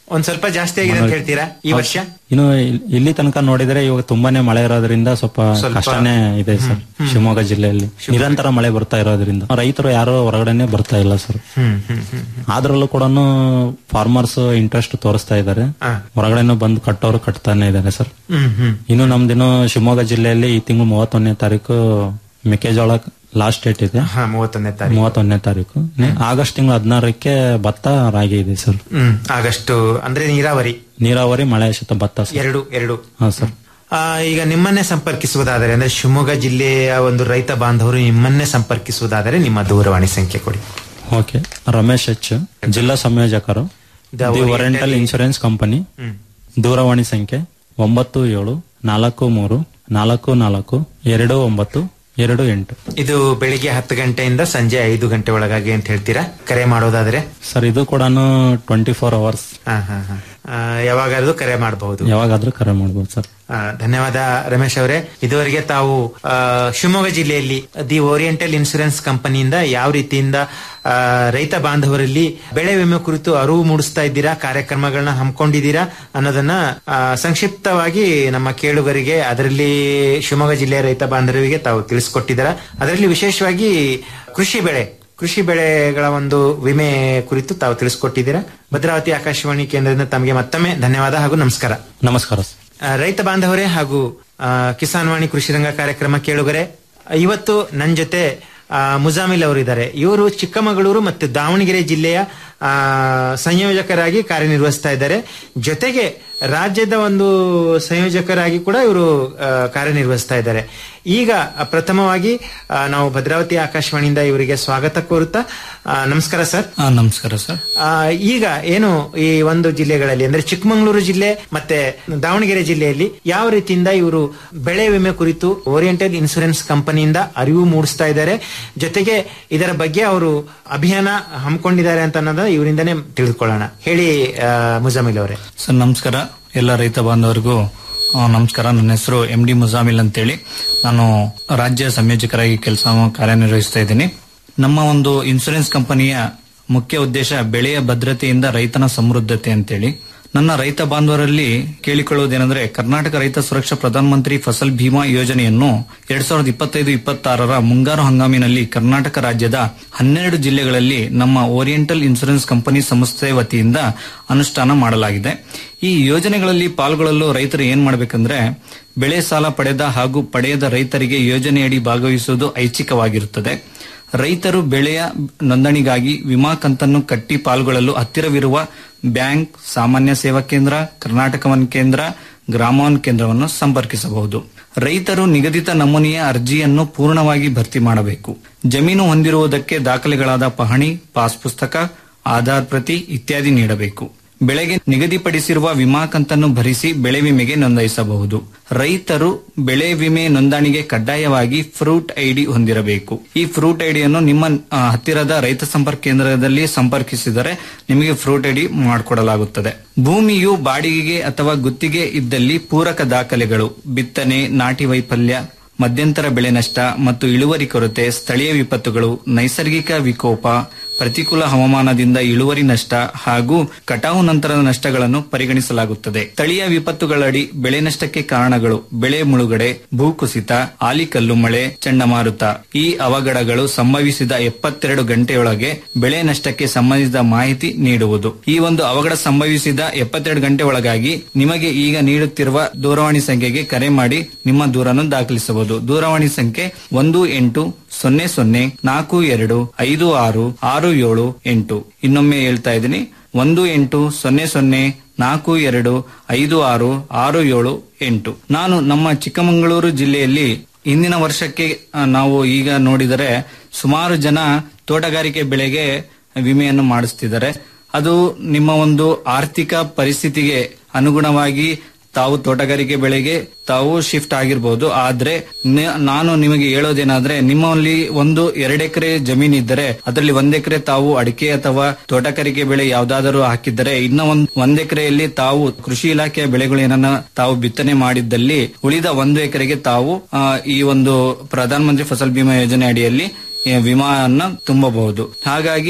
ಒಂದ್ ಸ್ವಲ್ಪ ಜಾಸ್ತಿ ಆಗಿದೆ ಅಂತ ಹೇಳ್ತೀರಾ ಈ ವರ್ಷ ಇನ್ನು ಇಲ್- ಇಲ್ಲಿ ತನಕ ನೋಡಿದ್ರೆ ಇವಾಗ ತುಂಬಾನೇ ಮಳೆ ಇರೋದ್ರಿಂದ ಸ್ವಲ್ಪ ಸ್ವಲ್ಪ- ಕಷ್ಟನೇ ಇದೆ ಸರ್ ಶಿವಮೊಗ್ಗ ಜಿಲ್ಲೆಯಲ್ಲಿ ನಿರಂತರ ಮಳೆ ಬರ್ತಾ ಇರೋದ್ರಿಂದ ರೈತರು ಯಾರು ಹೊರಗಡೆನೆ ಬರ್ತಾ ಇಲ್ಲ ಸರ್ ಹ್ಮ್ ಹ್ಮ್ ಹ್ಮ್ ಅದ್ರಲ್ಲೂ ಕೂಡ ಫಾರ್ಮರ್ಸ್ ಇಂಟ್ರೆಸ್ಟ್ ತೋರಿಸ್ತಾ ಇದ್ದಾರೆ ಹಾ. ಹೊರಗಡೆನೂ ಬಂದು ಕಟ್ಟೋರು ಕಟ್ತಾನೆ ಇದ್ದಾರೆ ಸರ್ ಹ್ಮ್ ಹ್ಮ್ ಇನ್ನು ನಮ್ದಿನ್ನು ಶಿವಮೊಗ್ಗ ಜಿಲ್ಲೆಯಲ್ಲಿ ಈ ತಿಂಗಳು ಮೂವತ್ತೊಂದನೇ ತಾರೀಕು ಮೆಕ್ಕೆಜೋಳ ಲಾಸ್ಟ್ ಡೇಟ್ ಇದೆ ಹಾ ಮೂವತ್ತೊಂದನೇ ತಾರೀಕು ಮೂವತ್ತೊಂದನೇ ತಾರೀಕು ಆಗಸ್ಟ್ ತಿಂಗಳು ಹದಿನಾರಕ್ಕೆ ಭತ್ತ ರಾಗಿ ಇದೆ ಸರ್ ಹ್ಮ್ ಆಗಷ್ಟು ಅಂದ್ರೆ ನೀರಾವರಿ ನೀರಾವರಿ ಮಳೆ ಶತ ಭತ್ತ ಸರ್ ಎರಡು ಎರಡು ಹಾ ಸರ್ ಆ, ಈಗ ನಿಮ್ಮನ್ನೇ ಸಂಪರ್ಕಿಸುವುದಾದರೆ ಅಂದ್ರೆ ಶಿವಮೊಗ್ಗ ಜಿಲ್ಲೆಯ ಒಂದು ರೈತ ಬಾಂಧವರು ನಿಮ್ಮನ್ನೇ ಸಂಪರ್ಕಿಸುವುದಾದರೆ ನಿಮ್ಮ ದೂರವಾಣಿ ಸಂಖ್ಯೆ ಕೊಡಿ ಓಕೆ ರಮೇಶ್ ಎಚ್ ಜಿಲ್ಲಾ ಸಂಯೋಜಕರು The the Oriental oriental insurance company ಹ್ಮ್. ದೂರವಾಣಿ ಸಂಖ್ಯೆ ಒಂಬತ್ತು ಏಳು ನಾಲ್ಕು ಮೂರು ನಾಲ್ಕು ನಾಲ್ಕು ಎರಡು ಒಂಬತ್ತು ಎರಡು ಎಂಟು ಇದು ಬೆಳಿಗ್ಗೆ ಹತ್ತು ಗಂಟೆಯಿಂದ ಸಂಜೆ ಐದು ಗಂಟೆ ಒಳಗಾಗಿ ಅಂತ ಹೇಳ್ತೀರಾ ಕರೆ ಮಾಡೋದಾದ್ರೆ ಸರ್ ಇದು ಕೂಡ ಟ್ವೆಂಟಿ ಫೋರ್ ಅವರ್ಸ್ ಹಾ ಹಾ ಹಾ ಆ, ಯಾವಾಗಾದ್ರೂ ಕರೆ ಮಾಡಬಹುದು ಯಾವಾಗಾದ್ರೂ ಕರೆ ಮಾಡ್ಬೋದು ಸರ್ ಆ, ಧನ್ಯವಾದ ರಮೇಶ್ ಅವರೇ ಇದುವರೆಗೆ ತಾವು ಆ, ಶಿವಮೊಗ್ಗ ಜಿಲ್ಲೆಯಲ್ಲಿ ದಿ ಓರಿಯೆಂಟಲ್ ಇನ್ಸೂರೆನ್ಸ್ ಕಂಪನಿಯಿಂದ ಯಾವ ರೀತಿಯಿಂದ ಆ, ರೈತ ಬಾಂಧವರಲ್ಲಿ ಬೆಳೆ ವಿಮೆ ಕುರಿತು ಅರಿವು ಮೂಡಿಸ್ತಾ ಇದ್ದೀರಾ ಕಾರ್ಯಕ್ರಮಗಳನ್ನ ಹಮ್ಮಿಕೊಂಡಿದ್ದೀರಾ ಅನ್ನೋದನ್ನ ಆ, ಸಂಕ್ಷಿಪ್ತವಾಗಿ ನಮ್ಮ ಕೇಳುಗರಿಗೆ ಅದರಲ್ಲಿ ಶಿವಮೊಗ್ಗ ಜಿಲ್ಲೆಯ ರೈತ ಬಾಂಧವರಿಗೆ ತಾವು ತಿಳಿಸ್ಕೊಟ್ಟಿದ್ದೀರಾ ಅದರಲ್ಲಿ ವಿಶೇಷವಾಗಿ ಕೃಷಿ ಬೆಳೆ ಕೃಷಿ ಬೆಳೆಗಳ ಒಂದು ವಿಮೆ ಕುರಿತು ತಾವು ತಿಳಿಸ್ಕೊಟ್ಟಿದ್ದೀರಾ ಭದ್ರಾವತಿ ಆಕಾಶವಾಣಿ ಕೇಂದ್ರದಿಂದ ತಮಗೆ ಮತ್ತೊಮ್ಮೆ ಧನ್ಯವಾದ ಹಾಗೂ ನಮಸ್ಕಾರ ನಮಸ್ಕಾರ ಸರ್ ಆ, ರೈತ ಬಾಂಧವರೇ ಹಾಗೂ ಆ, ಕಿಸಾನ್ ವಾಣಿ ಕೃಷಿ ರಂಗ ಕಾರ್ಯಕ್ರಮ ಕೇಳುಗರೆ ಇವತ್ತು ನನ್ನ ಜೊತೆ ಆ, ಮುಜಾಮಿಲ್ ಅವರು ಇದ್ದಾರೆ ಇವರು ಚಿಕ್ಕಮಗಳೂರು ಮತ್ತು ದಾವಣಗೆರೆ ಜಿಲ್ಲೆಯ ಆ, ಸಂಯೋಜಕರಾಗಿ ಕಾರ್ಯನಿರ್ವಹಿಸ್ತಾ ಇದ್ದಾರೆ ಜೊತೆಗೆ ರಾಜ್ಯದ ಒಂದು ಸಂಯೋಜಕರಾಗಿ ಕೂಡ ಇವರು ಆ, ಕಾರ್ಯನಿರ್ವಹಿಸ್ತಾ ಇದ್ದಾರೆ ಈಗ ಆ, ಪ್ರಥಮವಾಗಿ ಆ, ನಾವು ಭದ್ರಾವತಿ ಆಕಾಶವಾಣಿಯಿಂದ ಇವರಿಗೆ ಸ್ವಾಗತ ಕೋರುತ್ತಾ ಆ, ನಮಸ್ಕಾರ ಸರ್ ನಮಸ್ಕಾರ ಸರ್ ಆ, ಈಗ ಏನು ಈ ಒಂದು ಜಿಲ್ಲೆಗಳಲ್ಲಿ ಅಂದ್ರೆ ಚಿಕ್ಕಮಗಳೂರು ಜಿಲ್ಲೆ ಮತ್ತೆ ದಾವಣಗೆರೆ ಜಿಲ್ಲೆಯಲ್ಲಿ ಯಾವ ರೀತಿಯಿಂದ ಇವರು ಬೆಳೆ ವಿಮೆ ಕುರಿತು ಓರಿಯೆಂಟಲ್ ಇನ್ಸೂರೆನ್ಸ್ ಕಂಪನಿಯಿಂದ ಅರಿವು ಮೂಡಿಸ್ತಾ ಇದ್ದಾರೆ ಜೊತೆಗೆ ಇದರ ಬಗ್ಗೆ ಅವರು ಅಭಿಯಾನ ಹಮ್ಮಿಕೊಂಡಿದ್ದಾರೆ ಅಂತ ಅನ್ನೋದನ್ನ ಇವರಿಂದನೇ ತಿಳಿದುಕೊಳ್ಳೋಣ ಹೇಳಿ ಆ, ಮುಜಾಮಿಲ್ ಅವರೇ ಸರ್ ನಮಸ್ಕಾರ ಎಲ್ಲ ರೈತ ಬಾಂಧವರಿಗೂ ಆ, ನಮಸ್ಕಾರ ನನ್ನ ಹೆಸರು ಎಂ ಡಿ ಮುಜಾಮಿಲ್ ಅಂತೇಳಿ ನಾನು ರಾಜ್ಯ ಸಂಯೋಜಕರಾಗಿ ಕೆಲಸ ಕಾರ್ಯನಿರ್ವಹಿಸ್ತಾ ಇದ್ದೀನಿ ನಮ್ಮ ಒಂದು ಇನ್ಸೂರೆನ್ಸ್ ಕಂಪನಿಯ ಮುಖ್ಯ ಉದ್ದೇಶ ಬೆಳೆಯ ಭದ್ರತೆಯಿಂದ ರೈತನ ಸಮೃದ್ಧತೆ ಅಂತೇಳಿ ನನ್ನ ರೈತ ಬಾಂಧವರಲ್ಲಿ ಕೇಳಿಕೊಳ್ಳುವುದೇನೆಂದ್ರೆ ಕರ್ನಾಟಕ ರೈತ ಸುರಕ್ಷಾ ಪ್ರಧಾನ ಮಂತ್ರಿ ಫಸಲ್ ಭೀಮಾ ಯೋಜನೆಯನ್ನು ಎರಡ್ ಸಾವಿರದ ಇಪ್ಪತ್ತೈದು ಇಪ್ಪತ್ತಾರರ ಮುಂಗಾರು ಹಂಗಾಮಿನಲ್ಲಿ ಕರ್ನಾಟಕ ರಾಜ್ಯದ ಹನ್ನೆರಡು ಜಿಲ್ಲೆಗಳಲ್ಲಿ ನಮ್ಮ ಓರಿಯೆಂಟಲ್ ಇನ್ಸೂರೆನ್ಸ್ ಕಂಪನಿ ಸಂಸ್ಥೆ ವತಿಯಿಂದ ಅನುಷ್ಠಾನ ಮಾಡಲಾಗಿದೆ ಈ ಯೋಜನೆಗಳಲ್ಲಿ ಪಾಲ್ಗೊಳ್ಳಲು ರೈತರು ಏನ್ ಮಾಡಬೇಕಂದ್ರೆ ಬೆಳೆ ಸಾಲ ಪಡೆದ ಹಾಗೂ ಪಡೆಯದ ರೈತರಿಗೆ ಯೋಜನೆಯಡಿ ಭಾಗವಹಿಸುವುದು ಐಚ್ಛಿಕವಾಗಿರುತ್ತದೆ ರೈತರು ಬೆಳೆಯ ನೋಂದಣಿಗಾಗಿ ವಿಮಾ ಕಂತನ್ನು ಕಟ್ಟಿ ಪಾಲ್ಗೊಳ್ಳಲು ಹತ್ತಿರವಿರುವ ಬ್ಯಾಂಕ್ ಸಾಮಾನ್ಯ ಸೇವಾ ಕೇಂದ್ರ ಕರ್ನಾಟಕ ವನ್ ಕೇಂದ್ರ ಗ್ರಾಮವನ್ ಕೇಂದ್ರವನ್ನು ಸಂಪರ್ಕಿಸಬಹುದು ರೈತರು ನಿಗದಿತ ನಮೂನೆಯ ಅರ್ಜಿಯನ್ನು ಪೂರ್ಣವಾಗಿ ಭರ್ತಿ ಮಾಡಬೇಕು ಜಮೀನು ಹೊಂದಿರುವುದಕ್ಕೆ ದಾಖಲೆಗಳಾದ ಪಹಣಿ ಪಾಸ್ ಪುಸ್ತಕ ಆಧಾರ್ ಪ್ರತಿ ಇತ್ಯಾದಿ ನೀಡಬೇಕು ಬೆಳೆಗೆ ನಿಗದಿಪಡಿಸಿರುವ ವಿಮಾ ಕಂತನ್ನು ಭರಿಸಿ ಬೆಳೆ ವಿಮೆಗೆ ನೋಂದಾಯಿಸಬಹುದು ರೈತರು ಬೆಳೆ ವಿಮೆ ನೋಂದಣಿಗೆ ಕಡ್ಡಾಯವಾಗಿ ಫ್ರೂಟ್ ಐಡಿ ಹೊಂದಿರಬೇಕು ಈ ಫ್ರೂಟ್ ಐಡಿಯನ್ನು ನಿಮ್ಮ ಆ, ಹತ್ತಿರದ ರೈತ ಸಂಪರ್ಕ ಕೇಂದ್ರದಲ್ಲಿ ಸಂಪರ್ಕಿಸಿದರೆ ನಿಮಗೆ ಫ್ರೂಟ್ ಐಡಿ ಮಾಡಿಕೊಡಲಾಗುತ್ತದೆ ಭೂಮಿಯು ಬಾಡಿಗೆಗೆ ಅಥವಾ ಗುತ್ತಿಗೆ ಇದ್ದಲ್ಲಿ ಪೂರಕ ದಾಖಲೆಗಳು ಬಿತ್ತನೆ ನಾಟಿ ವೈಫಲ್ಯ ಮಧ್ಯಂತರ ಬೆಳೆ ನಷ್ಟ ಮತ್ತು ಇಳುವರಿ ಕೊರತೆ ಸ್ಥಳೀಯ ವಿಪತ್ತುಗಳು ನೈಸರ್ಗಿಕ ವಿಕೋಪ ಪ್ರತಿಕೂಲ ಹವಾಮಾನದಿಂದ ಇಳುವರಿ ನಷ್ಟ ಹಾಗೂ ಕಟಾವು ನಂತರದ ನಷ್ಟಗಳನ್ನು ಪರಿಗಣಿಸಲಾಗುತ್ತದೆ ಸ್ಥಳೀಯ ವಿಪತ್ತುಗಳಡಿ ಬೆಳೆ ನಷ್ಟಕ್ಕೆ ಕಾರಣಗಳು ಬೆಳೆ ಮುಳುಗಡೆ ಭೂಕುಸಿತ ಆಲಿಕಲ್ಲು ಮಳೆ ಚಂಡಮಾರುತ ಈ ಅವಘಡಗಳು ಸಂಭವಿಸಿದ ಎಪ್ಪತ್ತೆರಡು ಗಂಟೆಯೊಳಗೆ ಬೆಳೆ ನಷ್ಟಕ್ಕೆ ಸಂಬಂಧಿಸಿದ ಮಾಹಿತಿ ನೀಡುವುದು ಈ ಒಂದು ಅವಘಡ ಸಂಭವಿಸಿದ ಎಪ್ಪತ್ತೆರಡು ಗಂಟೆ ಒಳಗಾಗಿ ನಿಮಗೆ ಈಗ ನೀಡುತ್ತಿರುವ ದೂರವಾಣಿ ಸಂಖ್ಯೆಗೆ ಕರೆ ಮಾಡಿ ನಿಮ್ಮ ದೂರನ್ನು ದಾಖಲಿಸಬಹುದು ದೂರವಾಣಿ ಸಂಖ್ಯೆ ಒಂದು ಎಂಟು ಸೊನ್ನೆ ಸೊನ್ನೆ ನಾಲ್ಕು ಎರಡು ಐದು ಆರು ಆರು ಏಳು ಎಂಟು ಇನ್ನೊಮ್ಮೆ ಹೇಳ್ತಾ ಇದ್ದೀನಿ ಒಂದು ಎಂಟು ಸೊನ್ನೆ ಸೊನ್ನೆ ನಾಲ್ಕು ಎರಡು ಐದು ಆರು ಆರು ಏಳು ಎಂಟು ನಾನು ನಮ್ಮ ಚಿಕ್ಕಮಗಳೂರು ಜಿಲ್ಲೆಯಲ್ಲಿ ಇಂದಿನ ವರ್ಷಕ್ಕೆ ಆ, ನಾವು ಈಗ ನೋಡಿದರೆ ಸುಮಾರು ಜನ ತೋಟಗಾರಿಕೆ ಬೆಳೆಗೆ ವಿಮೆಯನ್ನು ಮಾಡಿಸ್ತಿದ್ದಾರೆ ಅದು ನಿಮ್ಮ ಒಂದು ಆರ್ಥಿಕ ಪರಿಸ್ಥಿತಿಗೆ ಅನುಗುಣವಾಗಿ ತಾವು ತೋಟಗಾರಿಕೆ ಬೆಳೆಗೆ ತಾವು ಶಿಫ್ಟ್ ಆಗಿರ್ಬೋದು ಆದ್ರೆ ನ- ನಾನು ನಿಮಗೆ ಹೇಳೋದೇನಾದ್ರೆ ನಿಮ್ಮಲ್ಲಿ ಒಂದು ಎರಡು ಎಕರೆ ಜಮೀನ್ ಇದ್ದರೆ ಅದರಲ್ಲಿ ಒಂದ್ ಎಕರೆ ತಾವು ಅಡಿಕೆ ಅಥವಾ ತೋಟಗಾರಿಕೆ ಬೆಳೆ ಯಾವ್ದಾದರೂ ಹಾಕಿದ್ದರೆ ಇನ್ನ ಒಂದ್ ಒಂದ್ ಎಕರೆಯಲ್ಲಿ ತಾವು ಕೃಷಿ ಇಲಾಖೆಯ ಬೆಳೆಗಳು ಏನನ್ನ ತಾವು ಬಿತ್ತನೆ ಮಾಡಿದ್ದಲ್ಲಿ ಉಳಿದ ಒಂದು ಎಕರೆಗೆ ತಾವು ಆ, ಈ ಒಂದು ಪ್ರಧಾನ ಮಂತ್ರಿ ಫಸಲ್ ಬಿಮಾ ಯೋಜನೆ ಅಡಿಯಲ್ಲಿ ಈ ವಿಮಾನ ತುಂಬಬಹುದು ಹಾಗಾಗಿ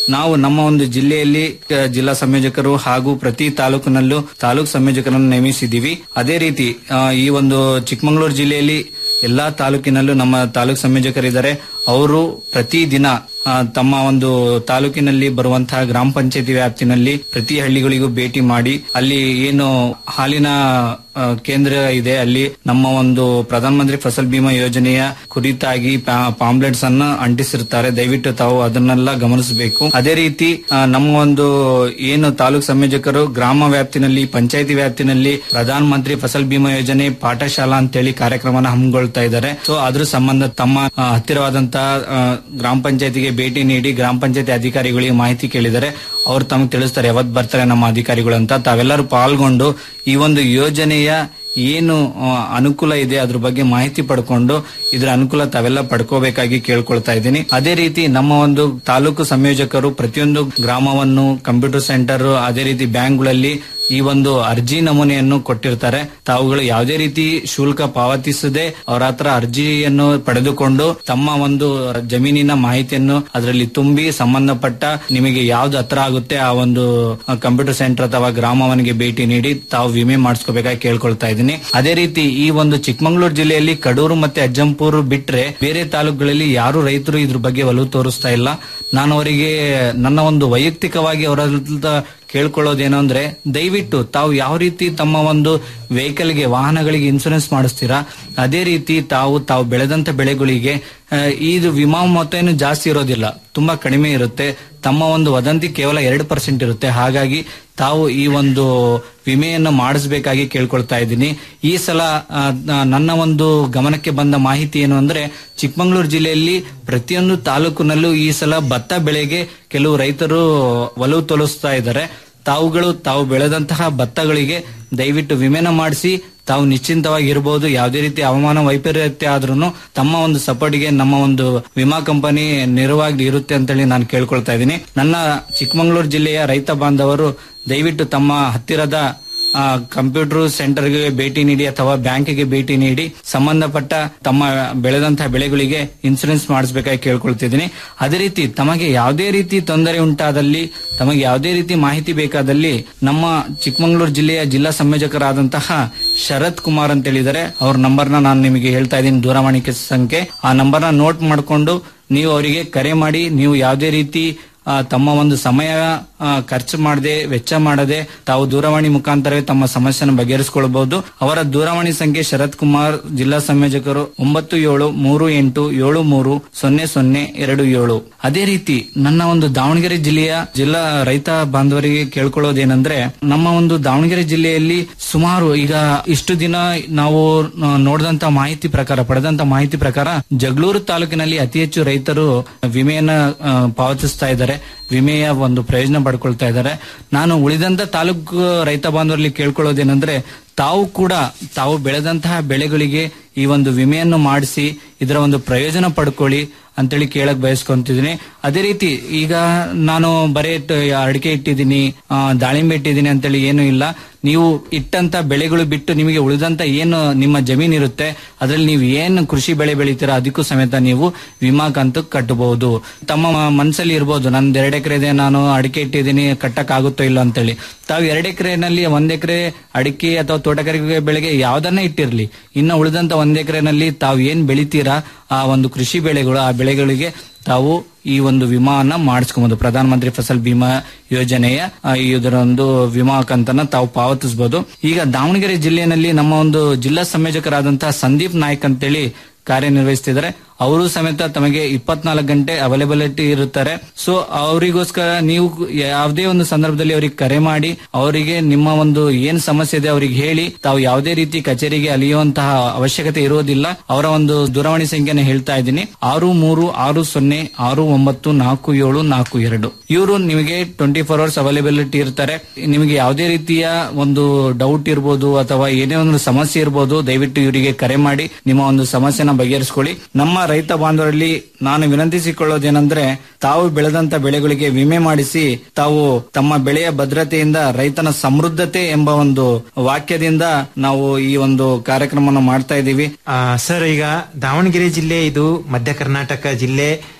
ನಾವು ನಮ್ಮ ಒಂದು ಜಿಲ್ಲೆಯಲ್ಲಿ ಆ, ಜಿಲ್ಲಾ ಸಂಯೋಜಕರು ಹಾಗೂ ಪ್ರತಿ ತಾಲೂಕಿನಲ್ಲೂ ತಾಲೂಕು ಸಂಯೋಜಕರನ್ನು ನೇಮಿಸಿದ್ದೀವಿ ಅದೇ ರೀತಿ ಆ, ಈ ಒಂದು ಚಿಕ್ಕಮಗಳೂರು ಜಿಲ್ಲೆಯಲ್ಲಿ ಎಲ್ಲಾ ತಾಲೂಕಿನಲ್ಲೂ ನಮ್ಮ ತಾಲೂಕು ಸಂಯೋಜಕರಿದ್ದಾರೆ ಅವರು ಪ್ರತಿ ದಿನ ಆ, ತಮ್ಮ ಒಂದು ತಾಲೂಕಿನಲ್ಲಿ ಬರುವಂತಹ ಗ್ರಾಮ ಪಂಚಾಯತಿ ವ್ಯಾಪ್ತಿನಲ್ಲಿ ಪ್ರತಿ ಹಳ್ಳಿಗಳಿಗೂ ಭೇಟಿ ಮಾಡಿ ಅಲ್ಲಿ ಏನು ಹಾಲಿನ ಆ, ಕೇಂದ್ರ ಇದೆ ಅಲ್ಲಿ ನಮ್ಮ ಒಂದು ಪ್ರಧಾನ ಮಂತ್ರಿ ಫಸಲ್ ಬಿಮಾ ಯೋಜನೆಯ ಕುರಿತಾಗಿ ಪಾಂಪ್ಲೆಟ್ಸ್ ಅನ್ನ ಅಂಟಿಸಿರ್ತಾರೆ ದಯವಿಟ್ಟು ತಾವು ಅದನ್ನೆಲ್ಲ ಗಮನಿಸಬೇಕು ಅದೇ ರೀತಿ ಆ, ನಮ್ಮ ಒಂದು ಏನು ತಾಲೂಕು ಸಂಯೋಜಕರು ಗ್ರಾಮ ವ್ಯಾಪ್ತಿನಲ್ಲಿ ಪಂಚಾಯತಿ ವ್ಯಾಪ್ತಿನಲ್ಲಿ ಪ್ರಧಾನ ಮಂತ್ರಿ ಫಸಲ್ ಬಿಮಾ ಯೋಜನೆ ಪಾಠಶಾಲಾ ಅಂತೇಳಿ ಕಾರ್ಯಕ್ರಮನ ಹಮ್ಮಿಕೊಳ್ತಾ ಇದ್ದಾರೆ ಸೊ ಅದ್ರ ಸಂಬಂಧ ತಮ್ಮ ಆ, ಹತ್ತಿರವಾದಂತಹ ಆ, ಗ್ರಾಮ ಪಂಚಾಯತಿಗೆ ಭೇಟಿ ನೀಡಿ ಗ್ರಾಮ ಪಂಚಾಯತಿ ಅಧಿಕಾರಿಗಳಿಗೆ ಮಾಹಿತಿ ಕೇಳಿದರೆ ಅವ್ರು ತಮಗೆ ತಿಳಿಸ್ತಾರೆ ಯಾವತ್ ಬರ್ತಾರೆ ನಮ್ಮ ಅಧಿಕಾರಿಗಳು ಅಂತ ತಾವೆಲ್ಲರೂ ಪಾಲ್ಗೊಂಡು ಈ ಒಂದು ಯೋಜನೆಯ ಏನು ಆ, ಅನುಕೂಲ ಇದೆ ಅದ್ರ ಬಗ್ಗೆ ಮಾಹಿತಿ ಪಡ್ಕೊಂಡು ಇದ್ರ ಅನುಕೂಲ ತಾವೆಲ್ಲ ಪಡ್ಕೋಬೇಕಾಗಿ ಕೇಳ್ಕೊಳ್ತಾ ಇದ್ದೀನಿ ಅದೇ ರೀತಿ ನಮ್ಮ ಒಂದು ತಾಲೂಕು ಸಂಯೋಜಕರು ಪ್ರತಿಯೊಂದು ಗ್ರಾಮವನ್ನು ಕಂಪ್ಯೂಟರ್ ಸೆಂಟರ್ ಅದೇ ರೀತಿ ಬ್ಯಾಂಕ್ಗಳಲ್ಲಿ ಈ ಒಂದು ಅರ್ಜಿ ನಮೂನೆಯನ್ನು ಕೊಟ್ಟಿರ್ತಾರೆ ತಾವುಗಳು ಯಾವುದೇ ರೀತಿ ಶುಲ್ಕ ಪಾವತಿಸದೆ ಅವರ ಹತ್ರ ಅರ್ಜಿಯನ್ನು ಪಡೆದುಕೊಂಡು ತಮ್ಮ ಒಂದು ಜಮೀನಿನ ಮಾಹಿತಿಯನ್ನು ಅದರಲ್ಲಿ ತುಂಬಿ ಸಂಬಂಧಪಟ್ಟ ನಿಮಗೆ ಯಾವ್ದು ಹತ್ರ ಆಗುತ್ತೆ ಆ ಒಂದು ಕಂಪ್ಯೂಟರ್ ಸೆಂಟರ್ ಅಥವಾ ಗ್ರಾಮವನಿಗೆ ಭೇಟಿ ನೀಡಿ ತಾವು ವಿಮೆ ಮಾಡಿಸ್ಕೋಬೇಕಾಗಿ ಕೇಳ್ಕೊಳ್ತಾ ಇದ್ದೀನಿ ಅದೇ ರೀತಿ ಈ ಒಂದು ಚಿಕ್ಕಮಗಳೂರು ಜಿಲ್ಲೆಯಲ್ಲಿ ಕಡೂರು ಮತ್ತೆ ಅಜ್ಜಂಪುರ್ ಬಿಟ್ರೆ ಬೇರೆ ತಾಲೂಕುಗಳಲ್ಲಿ ಯಾರು ರೈತರು ಇದ್ರ ಬಗ್ಗೆ ಒಲವು ತೋರಿಸ್ತಾ ಇಲ್ಲ ನಾನು ಅವರಿಗೆ ನನ್ನ ಒಂದು ವೈಯಕ್ತಿಕವಾಗಿ ಅವರ ಕೇಳ್ಕೊಳ್ಳೋದೇನು ಅಂದ್ರೆ ದಯವಿಟ್ಟು ತಾವು ಯಾವ ರೀತಿ ತಮ್ಮ ಒಂದು ವೆಹಿಕಲ್ಗೆ ವಾಹನಗಳಿಗೆ ಇನ್ಸೂರೆನ್ಸ್ ಮಾಡಿಸ್ತೀರಾ ಅದೇ ರೀತಿ ತಾವು ತಾವು ಬೆಳೆದಂತ ಬೆಳೆಗಳಿಗೆ ಆ, ಇದು ವಿಮಾ ಮೊತ್ತ ಏನು ಜಾಸ್ತಿ ಇರೋದಿಲ್ಲ ತುಂಬಾ ಕಡಿಮೆ ಇರುತ್ತೆ ತಮ್ಮ ಒಂದು ವದಂತಿ ಕೇವಲ ಎರಡು ಪರ್ಸೆಂಟ್ ಇರುತ್ತೆ ಹಾಗಾಗಿ ತಾವು ಈ ಒಂದು ವಿಮೆಯನ್ನು ಮಾಡಿಸಬೇಕಾಗಿ ಕೇಳ್ಕೊಳ್ತಾ ಇದ್ದೀನಿ ಈ ಸಲ ಆ, ನ- ನನ್ನ ಒಂದು ಗಮನಕ್ಕೆ ಬಂದ ಮಾಹಿತಿ ಏನು ಅಂದ್ರೆ ಚಿಕ್ಕಮಗಳೂರು ಜಿಲ್ಲೆಯಲ್ಲಿ ಪ್ರತಿಯೊಂದು ತಾಲೂಕಿನಲ್ಲೂ ಈ ಸಲ ಭತ್ತ ಬೆಳೆಗೆ ಕೆಲವು ರೈತರು ಒಲವು ತೋರಿಸ್ತಾ ಇದ್ದಾರೆ ತಾವುಗಳು ತಾವು ಬೆಳೆದಂತಹ ಭತ್ತಗಳಿಗೆ ದಯವಿಟ್ಟು ವಿಮೆನ ಮಾಡಿಸಿ ತಾವು ನಿಶ್ಚಿಂತವಾಗಿ ಇರಬಹುದು ಯಾವುದೇ ರೀತಿ ಹವಾಮಾನ ವೈಪರೀತ್ಯ ಆದ್ರೂ ತಮ್ಮ ಒಂದು ಸಪೋರ್ಟ್ಗೆ ನಮ್ಮ ಒಂದು ವಿಮಾ ಕಂಪನಿ ನೆರವಾಗಿ ಇರುತ್ತೆ ಅಂತೇಳಿ ನಾನು ಕೇಳ್ಕೊಳ್ತಾ ಇದ್ದೀನಿ ನನ್ನ ಚಿಕ್ಕಮಗಳೂರು ಜಿಲ್ಲೆಯ ರೈತ ಬಾಂಧವರು ದಯವಿಟ್ಟು ತಮ್ಮ ಹತ್ತಿರದ ಆ, ಕಂಪ್ಯೂಟರ್ ಸೆಂಟರ್ಗೆ ಭೇಟಿ ನೀಡಿ ಅಥವಾ ಬ್ಯಾಂಕಿಗೆ ಭೇಟಿ ನೀಡಿ ಸಂಬಂಧಪಟ್ಟ ತಮ್ಮ ಬೆಳೆದಂತಹ ಬೆಳೆಗಳಿಗೆ ಇನ್ಸೂರೆನ್ಸ್ ಮಾಡಿಸಬೇಕಾಗಿ ಕೇಳ್ಕೊಳ್ತಿದ್ದೀನಿ ಅದೇ ರೀತಿ ತಮಗೆ ಯಾವುದೇ ರೀತಿ ತೊಂದರೆ ಉಂಟಾದಲ್ಲಿ ತಮಗೆ ಯಾವುದೇ ರೀತಿ ಮಾಹಿತಿ ಬೇಕಾದಲ್ಲಿ ನಮ್ಮ ಚಿಕ್ಕಮಗಳೂರು ಜಿಲ್ಲೆಯ ಜಿಲ್ಲಾ ಸಂಯೋಜಕರಾದಂತಹ ಶರತ್ ಕುಮಾರ್ ಅಂತ ಹೇಳಿದ್ದಾರೆ ಅವ್ರ ನಂಬರ್ನ ನಾನು ನಿಮಗೆ ಹೇಳ್ತಾ ಇದ್ದೀನಿ ದೂರವಾಣಿ ಸಂಖ್ಯೆ ಆ ನಂಬರ್ನ ನೋಟ್ ಮಾಡಿಕೊಂಡು ನೀವು ಅವರಿಗೆ ಕರೆ ಮಾಡಿ ನೀವು ಯಾವುದೇ ರೀತಿ ಆ, ತಮ್ಮ ಒಂದು ಸಮಯ ಆ, ಖರ್ಚು ಮಾಡದೆ ವೆಚ್ಚ ಮಾಡದೆ ತಾವು ದೂರವಾಣಿ ಮುಖಾಂತರವೇ ತಮ್ಮ ಸಮಸ್ಯೆಯನ್ನು ಬಗೆಹರಿಸಿಕೊಳ್ಳಬಹುದು ಅವರ ದೂರವಾಣಿ ಸಂಖ್ಯೆ ಶರತ್ ಕುಮಾರ್ ಜಿಲ್ಲಾ ಸಂಯೋಜಕರು ಒಂಬತ್ತು ಏಳು ಮೂರು ಎಂಟು ಏಳು ಮೂರು ಸೊನ್ನೆ ಸೊನ್ನೆ ಎರಡು ಏಳು ಅದೇ ರೀತಿ ನನ್ನ ಒಂದು ದಾವಣಗೆರೆ ಜಿಲ್ಲೆಯ ಜಿಲ್ಲಾ ರೈತ ಬಾಂಧವರಿಗೆ ಕೇಳ್ಕೊಳ್ಳೋದೇನೆಂದ್ರೆ ನಮ್ಮ ಒಂದು ದಾವಣಗೆರೆ ಜಿಲ್ಲೆಯಲ್ಲಿ ಸುಮಾರು ಈಗ ಇಷ್ಟು ದಿನ ನಾವು ಆ, ನೋಡಿದಂತ ಮಾಹಿತಿ ಪ್ರಕಾರ ಪಡೆದಂತ ಮಾಹಿತಿ ಪ್ರಕಾರ ಜಗಳೂರು ತಾಲೂಕಿನಲ್ಲಿ ಅತಿ ಹೆಚ್ಚು ರೈತರು ವಿಮೆಯನ್ನ ಆ, ಪಾವತಿಸ್ತಾ ಇದ್ದಾರೆ ವಿಮೆಯ ಒಂದು ಪ್ರಯೋಜನ ಪಡ್ಕೊಳ್ತಾ ಇದ್ದಾರೆ ನಾನು ಉಳಿದಂತ ತಾಲೂಕು ರೈತ ಬಾಂಧವರಲ್ಲಿ ಕೇಳ್ಕೊಳ್ಳೋದೇನೆಂದ್ರೆ ತಾವು ಕೂಡ ತಾವು ಬೆಳೆದಂತಹ ಬೆಳೆಗಳಿಗೆ ಈ ಒಂದು ವಿಮೆಯನ್ನು ಮಾಡಿಸಿ ಇದರ ಒಂದು ಪ್ರಯೋಜನ ಪಡ್ಕೊಳ್ಳಿ ಅಂತೇಳಿ ಕೇಳಕ್ ಬಯಸ್ಕೊಂತಿದ್ದೀನಿ ಅದೇ ರೀತಿ ಈಗ ನಾನು ಬರೇ ಟ- ಅಡಿಕೆ ಇಟ್ಟಿದ್ದೀನಿ ಆ, ದಾಳಿಂಬೆ ಇಟ್ಟಿದ್ದೀನಿ ಅಂತೇಳಿ ಏನು ಇಲ್ಲ ನೀವು ಇಟ್ಟಂತ ಬೆಳೆಗಳು ಬಿಟ್ಟು ನಿಮಗೆ ಉಳಿದಂತ ಏನು ನಿಮ್ಮ ಜಮೀನ್ ಇರುತ್ತೆ ಅದ್ರಲ್ಲಿ ನೀವು ಏನು ಕೃಷಿ ಬೆಳೆ ಬೆಳಿತೀರಾ ಅದಕ್ಕೂ ಸಮೇತ ನೀವು ವಿಮಾ ಕಂತು ಕಟ್ಟಬಹುದು ತಮ್ಮ ಮ- ಮನ್ಸಲ್ಲಿ ಇರ್ಬೋದು ನಂದು ಎರಡು ಎಕರೆ ಇದೆ ನಾನು ಅಡಿಕೆ ಇಟ್ಟಿದ್ದೀನಿ ಕಟ್ಟಕ್ ಆಗುತ್ತೋ ಇಲ್ಲ ಅಂತೇಳಿ ತಾವು ಎರಡು ಎಕರೆನಲ್ಲಿ ಒಂದ್ ಎಕರೆ ಅಡಿಕೆ ಅಥವಾ ತೋಟಗಾರಿಕೆ ಬೆಳೆಗೆ ಯಾವ್ದನ್ನ ಇಟ್ಟಿರ್ಲಿ ಇನ್ನು ಉಳಿದಂತ ಒಂದ್ ಎಕರೆನಲ್ಲಿ ತಾವು ಏನ್ ಬೆಳಿತೀರಾ ಆ ಒಂದು ಕೃಷಿ ಬೆಳೆಗಳು ಆ ಬೆಳೆಗಳಿಗೆ ತಾವು ಈ ಒಂದು ವಿಮಾನ ಮಾಡಿಸ್ಕೊಬಹುದು ಪ್ರಧಾನ ಮಂತ್ರಿ ಫಸಲ್ ಬಿಮಾ ಯೋಜನೆಯ ಆ, ಇದರ ಒಂದು ವಿಮಾ ಕಂತನ್ನ ತಾವು ಪಾವತಿಸಬಹುದು ಈಗ ದಾವಣಗೆರೆ ಜಿಲ್ಲೆಯಲ್ಲಿ ನಮ್ಮ ಒಂದು ಜಿಲ್ಲಾ ಸಂಯೋಜಕರಾದಂತಹ ಸಂದೀಪ್ ನಾಯ್ಕ್ ಅಂತೇಳಿ ಕಾರ್ಯನಿರ್ವಹಿಸ್ತಿದ್ದಾರೆ ಅವರು ಸಮೇತ ತಮಗೆ ಇಪ್ಪತ್ನಾಲ್ಕು ಗಂಟೆ ಅವೈಲಬಿಲಿಟಿ ಇರುತ್ತಾರೆ ಸೊ ಅವರಿಗೋಸ್ಕರ ನೀವು ಯಾವುದೇ ಒಂದು ಸಂದರ್ಭದಲ್ಲಿ ಅವರಿಗೆ ಕರೆ ಮಾಡಿ ಅವರಿಗೆ ನಿಮ್ಮ ಒಂದು ಏನ್ ಸಮಸ್ಯೆ ಇದೆ ಅವರಿಗೆ ಹೇಳಿ ತಾವು ಯಾವುದೇ ರೀತಿ ಕಚೇರಿಗೆ ಅಲಿಯುವಂತಹ ಅವಶ್ಯಕತೆ ಇರುವುದಿಲ್ಲ ಅವರ ಒಂದು ದೂರವಾಣಿ ಸಂಖ್ಯೆನ ಹೇಳ್ತಾ ಇದ್ದೀನಿ ಆರು ಮೂರು ಆರು ಸೊನ್ನೆ ಆರು ಒಂಬತ್ತು ನಾಲ್ಕು ಏಳು ನಾಲ್ಕು ಎರಡು ಇವರು ನಿಮಗೆ ಟ್ವೆಂಟಿ ಫೋರ್ ಅವರ್ಸ್ ಅವೈಲಬಿಲಿಟಿ ಇರ್ತಾರೆ ನಿಮಗೆ ಯಾವುದೇ ರೀತಿಯ ಒಂದು ಡೌಟ್ ಇರ್ಬೋದು ಅಥವಾ ಏನೇ ಒಂದು ಸಮಸ್ಯೆ ಇರ್ಬೋದು ದಯವಿಟ್ಟು ಇವರಿಗೆ ಕರೆ ಮಾಡಿ ನಿಮ್ಮ ಒಂದು ಸಮಸ್ಯೆನ ಬಗೆಹರಿಸಿಕೊಳ್ಳಿ ನಮ್ಮ ರೈತ ಬಾಂಧವರಲ್ಲಿ ನಾನು ವಿನಂತಿಸಿಕೊಳ್ಳೋದೇನೆಂದ್ರೆ ತಾವು ಬೆಳೆದಂತ ಬೆಳೆಗಳಿಗೆ ವಿಮೆ ಮಾಡಿಸಿ ತಾವು ತಮ್ಮ ಬೆಳೆಯ ಭದ್ರತೆಯಿಂದ ರೈತನ ಸಮೃದ್ಧತೆ ಎಂಬ ಒಂದು ವಾಕ್ಯದಿಂದ ನಾವು ಈ ಒಂದು ಕಾರ್ಯಕ್ರಮವನ್ನು ಮಾಡ್ತಾ ಇದ್ದೀವಿ ಆ, ಸರ್ ಈಗ ದಾವಣಗೆರೆ ಜಿಲ್ಲೆ ಇದು ಮಧ್ಯ ಕರ್ನಾಟಕ ಜಿಲ್ಲೆ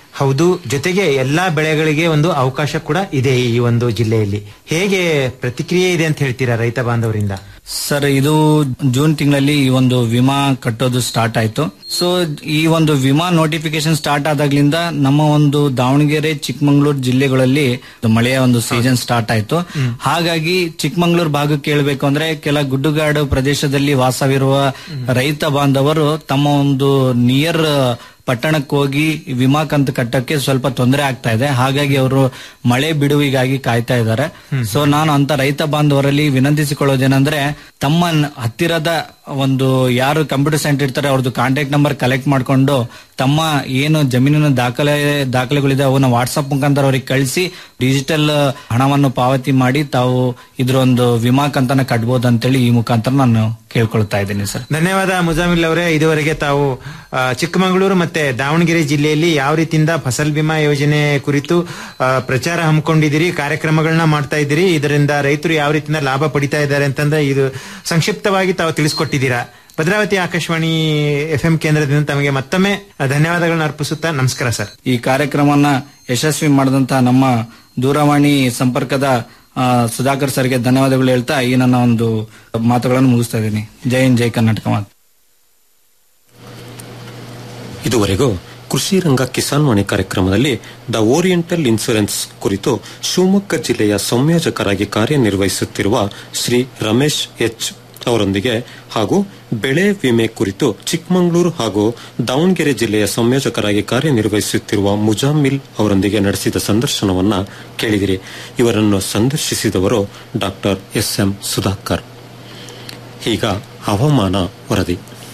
ಹೌದು ಜೊತೆಗೆ ಎಲ್ಲಾ ಬೆಳೆಗಳಿಗೆ ಒಂದು ಅವಕಾಶ ಕೂಡ ಇದೆ ಈ ಒಂದು ಜಿಲ್ಲೆಯಲ್ಲಿ ಹೇಗೆ ಪ್ರತಿಕ್ರಿಯೆ ಇದೆ ಅಂತ ಹೇಳ್ತೀರಾ ರೈತ ಬಾಂಧವರಿಂದ ಸರ್ ಇದು ಜೂನ್ ತಿಂಗಳಲ್ಲಿ ಈ ಒಂದು ವಿಮಾ ಕಟ್ಟೋದು ಸ್ಟಾರ್ಟ್ ಆಯ್ತು ಸೊ ಈ ಒಂದು ವಿಮಾ ನೋಟಿಫಿಕೇಶನ್ ಸ್ಟಾರ್ಟ್ ಆದಾಗ್ಲಿಂದ ನಮ್ಮ ಒಂದು ದಾವಣಗೆರೆ ಚಿಕ್ಕಮಂಗ್ಳೂರು ಜಿಲ್ಲೆಗಳಲ್ಲಿ ಮಳೆಯ ಒಂದು ಸೀಸನ್ ಸ್ಟಾರ್ಟ್ ಆಯ್ತು ಹಾಗಾಗಿ ಚಿಕ್ಕಮಂಗ್ಳೂರು ಭಾಗಕ್ಕೆ ಹೇಳ್ಬೇಕು ಅಂದ್ರೆ ಕೆಲ ಗುಡ್ಡುಗಾಡು ಪ್ರದೇಶದಲ್ಲಿ ವಾಸವಿರುವ ರೈತ ಬಾಂಧವರು ತಮ್ಮ ಒಂದು ನಿಯರ್ ಪಟ್ಟಣಕ್ಕೆ ಹೋಗಿ ವಿಮಾ ಕಂತು ಕಟ್ಟಕ್ಕೆ ಸ್ವಲ್ಪ ತೊಂದರೆ ಆಗ್ತಾ ಇದೆ ಹಾಗಾಗಿ ಅವರು ಮಳೆ ಬಿಡುವಿಗಾಗಿ ಕಾಯ್ತಾ ಇದ್ದಾರೆ ಸೊ ನಾನು ಅಂತ ರೈತ ಬಾಂಧವರಲ್ಲಿ ವಿನಂತಿಸಿಕೊಳ್ಳೋದೇನೆಂದ್ರೆ ತಮ್ಮ ನ- ಹತ್ತಿರದ ಒಂದು ಯಾರು ಕಂಪ್ಯೂಟರ್ ಸೆಂಟರ್ ಇರ್ತಾರೆ ಅವ್ರದ್ದು ಕಾಂಟ್ಯಾಕ್ಟ್ ನಂಬರ್ ಕಲೆಕ್ಟ್ ಮಾಡ್ಕೊಂಡು ತಮ್ಮ ಏನು ಜಮೀನಿನ ದಾಖಲೆ ದಾಖಲೆಗಳಿದೆ ಅವನ್ನ ವಾಟ್ಸ್ಆಪ್ ಮುಖಾಂತರ ಅವ್ರಿಗೆ ಕಳಿಸಿ ಡಿಜಿಟಲ್ ಹಣವನ್ನು ಪಾವತಿ ಮಾಡಿ ತಾವು ಇದ್ರ ಒಂದು ವಿಮಾ ಕಂತನ ಕಟ್ಬೋದು ಅಂತೇಳಿ ಈ ಮುಖಾಂತರ ನಾನು ಕೇಳ್ಕೊಳ್ತಾ ಇದ್ದೀನಿ ಸರ್ ಧನ್ಯವಾದ ಮುಜಾಮಿಲ್ ಅವರೇ ಇದುವರೆಗೆ ತಾವು ಆ, ಚಿಕ್ಕಮಗಳೂರು ಮತ್ತೆ ದಾವಣಗೆರೆ ಜಿಲ್ಲೆಯಲ್ಲಿ ಯಾವ ರೀತಿಯಿಂದ ಫಸಲ್ ಬಿಮಾ ಯೋಜನೆ ಕುರಿತು ಆ, ಪ್ರಚಾರ ಹಮ್ಮಿಕೊಂಡಿದ್ದೀರಿ ಕಾರ್ಯಕ್ರಮಗಳನ್ನ ಮಾಡ್ತಾ ಇದ್ದೀರಿ ಇದರಿಂದ ರೈತರು ಯಾವ ರೀತಿಯಿಂದ ಲಾಭ ಪಡಿತಾ ಇದ್ದಾರೆ ಅಂತಂದ್ರೆ ಇದು ಸಂಕ್ಷಿಪ್ತವಾಗಿ ತಾವು ತಿಳಿಸ್ಕೊಟ್ಟಿದ್ದೀರಾ ಭದ್ರಾವತಿ ಆಕಾಶವಾಣಿ ಎಫ್ ಎಂ ಕೇಂದ್ರದಿಂದ ತಮಗೆ ಮತ್ತೊಮ್ಮೆ ಧನ್ಯವಾದಗಳನ್ನ ಅರ್ಪಿಸುತ್ತಾ ನಮಸ್ಕಾರ ಸರ್ ಈ ಕಾರ್ಯಕ್ರಮವನ್ನ ಯಶಸ್ವಿ ಮಾಡಿದಂತ ನಮ್ಮ ದೂರವಾಣಿ ಸಂಪರ್ಕದ ಆ, ಸುಧಾಕರ್ ಸರ್ಗೆ ಧನ್ಯವಾದಗಳು ಹೇಳ್ತಾ ಈ ನನ್ನ ಒಂದು ಮಾತುಗಳನ್ನು ಮುಗಿಸ್ತಾ ಇದ್ದೀನಿ ಜೈ ಹಿಂದ್ ಜೈ ಕರ್ನಾಟಕ ಮಾತು ಇದುವರೆಗೂ ಕೃಷಿ ರಂಗ ಕಿಸಾನ್ ವಾಣಿ ಕಾರ್ಯಕ್ರಮದಲ್ಲಿ ದ ಓರಿಯೆಂಟಲ್ ಇನ್ಸೂರೆನ್ಸ್ ಕುರಿತು ಶಿವಮೊಗ್ಗ ಜಿಲ್ಲೆಯ ಸಂಯೋಜಕರಾಗಿ ಕಾರ್ಯನಿರ್ವಹಿಸುತ್ತಿರುವ ಶ್ರೀ ರಮೇಶ್ ಎಚ್ ಅವರೊಂದಿಗೆ ಹಾಗೂ ಬೆಳೆ ವಿಮೆ ಕುರಿತು ಚಿಕ್ಕಮಗಳೂರು ಹಾಗೂ ದಾವಣಗೆರೆ ಜಿಲ್ಲೆಯ ಸಂಯೋಜಕರಾಗಿ ಕಾರ್ಯನಿರ್ವಹಿಸುತ್ತಿರುವ ಮುಜಾಮಿಲ್ ಅವರೊಂದಿಗೆ ನಡೆಸಿದ ಸಂದರ್ಶನವನ್ನ ಕೇಳಿದಿರಿ ಇವರನ್ನು ಸಂದರ್ಶಿಸಿದವರು ಡಾಕ್ಟರ್ ಎಸ್ ಎಂ ಸುಧಾಕರ್ ಈಗ ಹವಾಮಾನ ವರದಿ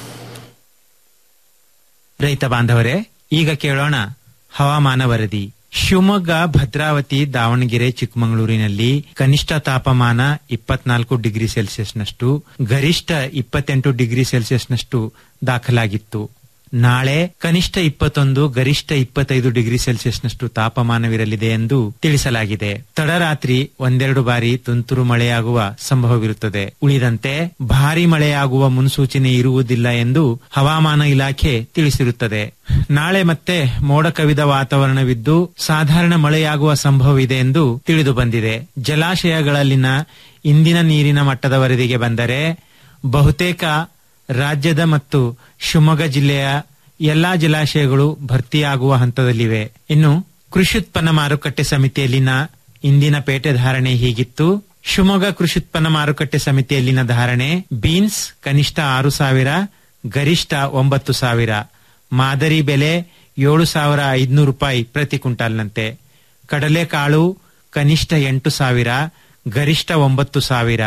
ರೈತ ಬಾಂಧವರೇ ಈಗ ಕೇಳೋಣ ಹವಾಮಾನ ವರದಿ ಶಿವಮೊಗ್ಗ ಭದ್ರಾವತಿ ದಾವಣಗೆರೆ ಚಿಕ್ಕಮಗಳೂರಿನಲ್ಲಿ ಕನಿಷ್ಠ ತಾಪಮಾನ ಇಪ್ಪತ್ನಾಲ್ಕು ಡಿಗ್ರಿ ಸೆಲ್ಸಿಯಸ್ನಷ್ಟು ಗರಿಷ್ಠ ಇಪ್ಪತ್ತೆಂಟು ಡಿಗ್ರಿ ಸೆಲ್ಸಿಯಸ್ನಷ್ಟು ದಾಖಲಾಗಿತ್ತು ನಾಳೆ ಕನಿಷ್ಠ ಇಪ್ಪತ್ತೊಂದು ಗರಿಷ್ಠ ಇಪ್ಪತ್ತೈದು ಡಿಗ್ರಿ ಸೆಲ್ಸಿಯಸ್ನಷ್ಟು ತಾಪಮಾನವಿರಲಿದೆ ಎಂದು ತಿಳಿಸಲಾಗಿದೆ ತಡರಾತ್ರಿ ಒಂದೆರಡು ಬಾರಿ ತುಂತುರು ಮಳೆಯಾಗುವ ಸಂಭವವಿರುತ್ತದೆ ಉಳಿದಂತೆ ಭಾರಿ ಮಳೆಯಾಗುವ ಮುನ್ಸೂಚನೆ ಇರುವುದಿಲ್ಲ ಎಂದು ಹವಾಮಾನ ಇಲಾಖೆ ತಿಳಿಸಿರುತ್ತದೆ ನಾಳೆ ಮತ್ತೆ ಮೋಡ ಕವಿದ ವಾತಾವರಣವಿದ್ದು ಸಾಧಾರಣ ಮಳೆಯಾಗುವ ಸಂಭವವಿದೆ ಎಂದು ತಿಳಿದು ಬಂದಿದೆ ಜಲಾಶಯಗಳಲ್ಲಿನ ಇಂದಿನ ನೀರಿನ ಮಟ್ಟದ ವರದಿಗೆ ಬಂದರೆ ಬಹುತೇಕ ರಾಜ್ಯದ ಮತ್ತು ಶಿವಮೊಗ್ಗ ಜಿಲ್ಲೆಯ ಎಲ್ಲಾ ಜಲಾಶಯಗಳು ಭರ್ತಿಯಾಗುವ ಹಂತದಲ್ಲಿವೆ ಇನ್ನು ಕೃಷಿ ಉತ್ಪನ್ನ ಮಾರುಕಟ್ಟೆ ಸಮಿತಿಯಲ್ಲಿನ ಇಂದಿನ ಪೇಟೆ ಧಾರಣೆ ಹೀಗಿತ್ತು ಶಿವಮೊಗ್ಗ ಕೃಷಿ ಉತ್ಪನ್ನ ಮಾರುಕಟ್ಟೆ ಸಮಿತಿಯಲ್ಲಿನ ಧಾರಣೆ ಬೀನ್ಸ್ ಕನಿಷ್ಠ ಆರು ಸಾವಿರ ಗರಿಷ್ಠ ಒಂಬತ್ತು ಸಾವಿರ ಮಾದರಿ ಬೆಲೆ ಏಳು ಸಾವಿರ ಐದುನೂರು ರೂಪಾಯಿ ಪ್ರತಿ ಕ್ವಿಂಟಾಲ್ನಂತೆ ಕಡಲೆಕಾಳು ಕನಿಷ್ಠ ಎಂಟು ಸಾವಿರ ಗರಿಷ್ಠ ಒಂಬತ್ತು ಸಾವಿರ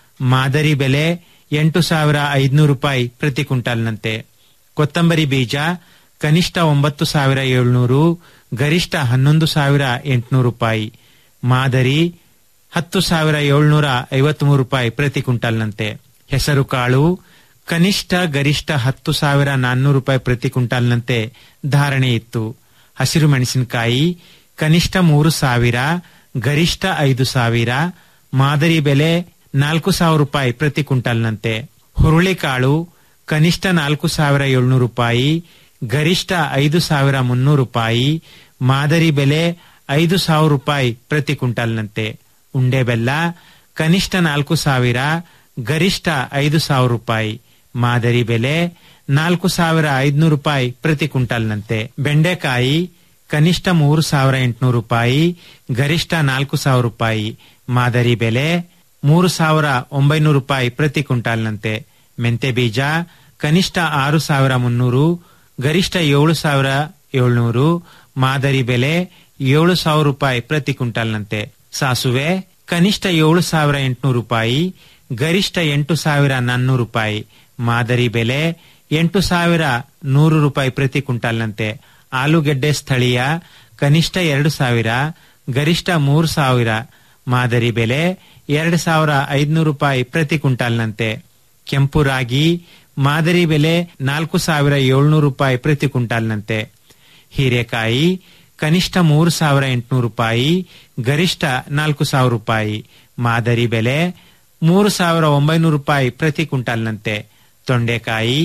ಮಾದರಿ ಬೆಲೆ ಎಂಟು ಸಾವಿರ ಐದುನೂರು ರೂಪಾಯಿ ಪ್ರತಿ ಕ್ವಿಂಟಾಲ್ನಂತೆ ಕೊತ್ತಂಬರಿ ಬೀಜ ಕನಿಷ್ಠ ಒಂಬತ್ತು ಸಾವಿರ ಏಳ್ನೂರು ಗರಿಷ್ಠ ಹನ್ನೊಂದು ಸಾವಿರ ಎಂಟುನೂರು ರೂಪಾಯಿ ಮಾದರಿ ಹತ್ತು ಸಾವಿರ ಏಳ್ನೂರ ಐವತ್ಮೂರು ರೂಪಾಯಿ ಪ್ರತಿ ಕ್ವಿಂಟಾಲ್ನಂತೆ ಹೆಸರು ಕಾಳು ಕನಿಷ್ಠ ಗರಿಷ್ಠ ಹತ್ತು ಸಾವಿರ ನಾನ್ನೂರು ರೂಪಾಯಿ ಪ್ರತಿ ಕ್ವಿಂಟಾಲ್ನಂತೆ ಧಾರಣೆ ಇತ್ತು ಹಸಿರು ಮೆಣಸಿನಕಾಯಿ ಕನಿಷ್ಠ ಮೂರು ಸಾವಿರ ಗರಿಷ್ಠ ಐದು ಸಾವಿರ ಮಾದರಿ ಬೆಲೆ ನಾಲ್ಕು ಸಾವಿರ ರೂಪಾಯಿ ಪ್ರತಿ ಕ್ವಿಂಟಾಲ್ನಂತೆ ಹುರುಳಿಕಾಳು ಕನಿಷ್ಠ ನಾಲ್ಕು ಸಾವಿರ ಏಳ್ನೂರು ರೂಪಾಯಿ ಗರಿಷ್ಠ ಐದು ಸಾವಿರ ಮುನ್ನೂರು ರೂಪಾಯಿ ಮಾದರಿ ಬೆಲೆ ಐದು ಸಾವಿರ ರೂಪಾಯಿ ಪ್ರತಿ ಕ್ವಿಂಟಾಲ್ನಂತೆ ಉಂಡೆ ಬೆಲ್ಲ ಕನಿಷ್ಠ ನಾಲ್ಕು ಸಾವಿರ ಗರಿಷ್ಠ ಐದು ಸಾವಿರ ರೂಪಾಯಿ ಮಾದರಿ ಬೆಲೆ ನಾಲ್ಕು ಸಾವಿರ ಐದುನೂರು ರೂಪಾಯಿ ಪ್ರತಿ ಕ್ವಿಂಟಾಲ್ನಂತೆ ಬೆಂಡೆಕಾಯಿ ಕನಿಷ್ಠ ಮೂರು ಸಾವಿರ ಎಂಟುನೂರು ರೂಪಾಯಿ ಗರಿಷ್ಠ ನಾಲ್ಕು ಸಾವಿರ ರೂಪಾಯಿ ಮಾದರಿ ಬೆಲೆ ಮೂರು ಸಾವಿರ ಒಂಬೈನೂರು ರೂಪಾಯಿ ಪ್ರತಿ ಕ್ವಿಂಟಾಲ್ನಂತೆ ಮೆಂತೆ ಬೀಜ ಕನಿಷ್ಠ ಆರು ಸಾವಿರ ಮುನ್ನೂರು ಗರಿಷ್ಠ ಏಳು ಸಾವಿರ ಏಳ್ನೂರು ಮಾದರಿ ಬೆಲೆ ಏಳು ಸಾವಿರ ರೂಪಾಯಿ ಪ್ರತಿ ಕ್ವಿಂಟಾಲ್ನಂತೆ ಸಾಸುವೆ ಕನಿಷ್ಠ ಏಳು ಸಾವಿರ ಎಂಟುನೂರು ರೂಪಾಯಿ ಗರಿಷ್ಠ ಎಂಟು ಸಾವಿರ ನಾನ್ನೂರು ರೂಪಾಯಿ ಮಾದರಿ ಬೆಲೆ ಎಂಟು ಸಾವಿರ ನೂರು ರೂಪಾಯಿ ಪ್ರತಿ ಕ್ವಿಂಟಾಲ್ನಂತೆ ಆಲೂಗೆಡ್ಡೆ ಸ್ಥಳೀಯ ಕನಿಷ್ಠ ಎರಡು ಸಾವಿರ ಗರಿಷ್ಠ ಮೂರು ಸಾವಿರ ಮಾದರಿ ಬೆಲೆ ಎರಡು ಸಾವಿರ ಐದುನೂರು ರೂಪಾಯಿ ಪ್ರತಿ ಕ್ವಿಂಟಾಲ್ನಂತೆ ಕೆಂಪು ರಾಗಿ ಮಾದರಿ ಬೆಲೆ ನಾಲ್ಕು ಸಾವಿರ ಏಳ್ನೂರು ರೂಪಾಯಿ ಪ್ರತಿ ಕ್ವಿಂಟಾಲ್ನಂತೆ ಹೀರೆಕಾಯಿ ಕನಿಷ್ಠ ಮೂರು ಸಾವಿರ ಎಂಟುನೂರು ರೂಪಾಯಿ ಗರಿಷ್ಠ ನಾಲ್ಕು ಸಾವಿರ ರೂಪಾಯಿ ಮಾದರಿ ಬೆಲೆ ಮೂರು ಸಾವಿರ ಒಂಬೈನೂರು ರೂಪಾಯಿ ಪ್ರತಿ ಕ್ವಿಂಟಾಲ್ನಂತೆ ತೊಂಡೆಕಾಯಿ